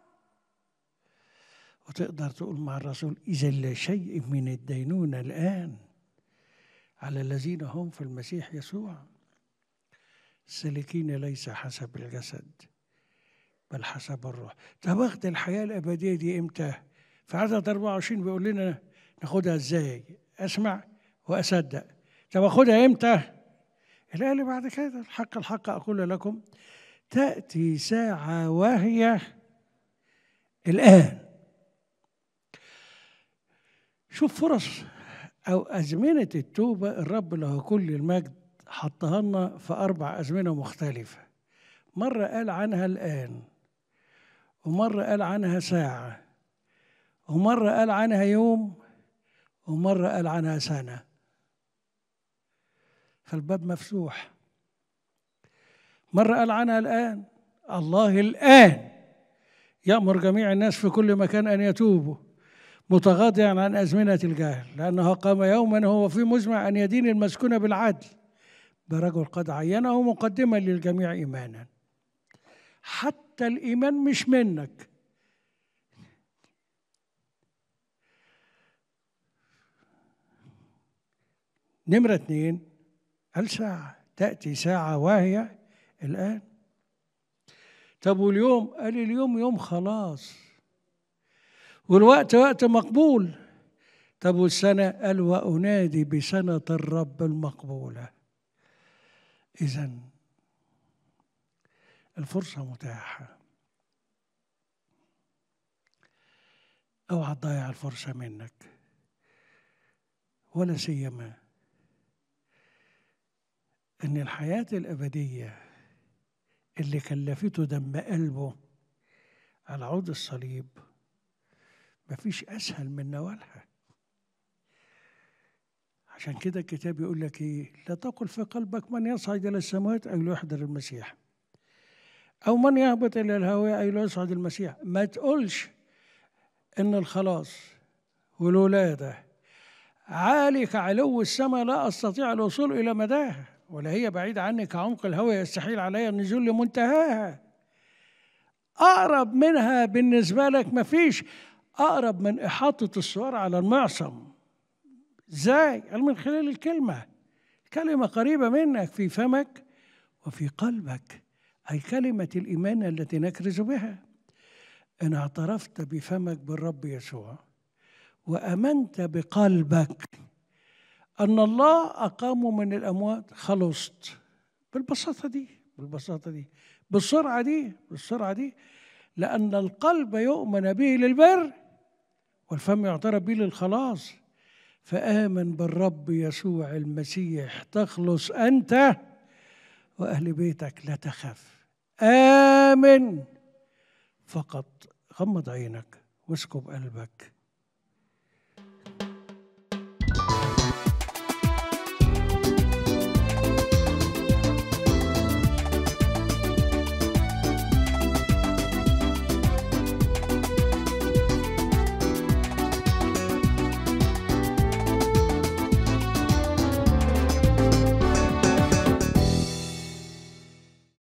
I: وتقدر تقول مع الرسول إذا لا شيء من الدينونة الآن على الذين هم في المسيح يسوع سالكين ليس حسب الجسد بل حسب الروح طب واخد الحياة الأبدية دي إمتى؟ في عدد 24 بيقول لنا ناخدها إزاي؟ أسمع وأصدق طب أخدها إمتى؟ الآية اللي بعد كده الحق الحق أقول لكم تأتي ساعة وهي الآن شوف فرص أو أزمنة التوبة الرب له كل المجد حطها لنا في أربع أزمنة مختلفة مرة قال عنها الآن ومرة قال عنها ساعة ومرة قال عنها يوم ومرة قال عنها سنة فالباب مفتوح مرة قال عنها الآن الله الآن يأمر جميع الناس في كل مكان أن يتوبوا متغاضيا عن أزمنة الجهل لأنه قام يوما هو في مزمع أن يدين المسكون بالعدل برجل قد عينه مقدما للجميع إيمانا حتى الإيمان مش منك نمرة اتنين قال ساعة تأتي ساعة وهي الآن طب واليوم قال اليوم يوم خلاص والوقت وقت مقبول طب والسنة قال وأنادي بسنة الرب المقبولة إذا الفرصة متاحة اوعى تضيع الفرصة منك ولا سيما ان الحياة الأبدية اللي كلفته دم قلبه على عود الصليب مفيش أسهل من نوالها عشان كده الكتاب يقول لك ايه لا تقل في قلبك من يصعد الى السماوات اي لا يحضر المسيح او من يهبط الى الهواء اي لا يصعد المسيح ما تقولش ان الخلاص والولاده عالي كعلو السماء لا استطيع الوصول الى مداها ولا هي بعيده عني كعمق الهواء يستحيل علي النزول لمنتهاها اقرب منها بالنسبه لك مفيش اقرب من احاطه السوار على المعصم ازاي؟ قال من خلال الكلمة كلمة قريبة منك في فمك وفي قلبك أي كلمة الإيمان التي نكرز بها إن اعترفت بفمك بالرب يسوع وأمنت بقلبك أن الله أقامه من الأموات خلصت بالبساطة دي بالبساطة دي بالسرعة دي بالسرعة دي لأن القلب يؤمن به للبر والفم يعترف به للخلاص فآمن بالرب يسوع المسيح تخلص أنت وأهل بيتك لا تخف آمن فقط غمض عينك واسكب قلبك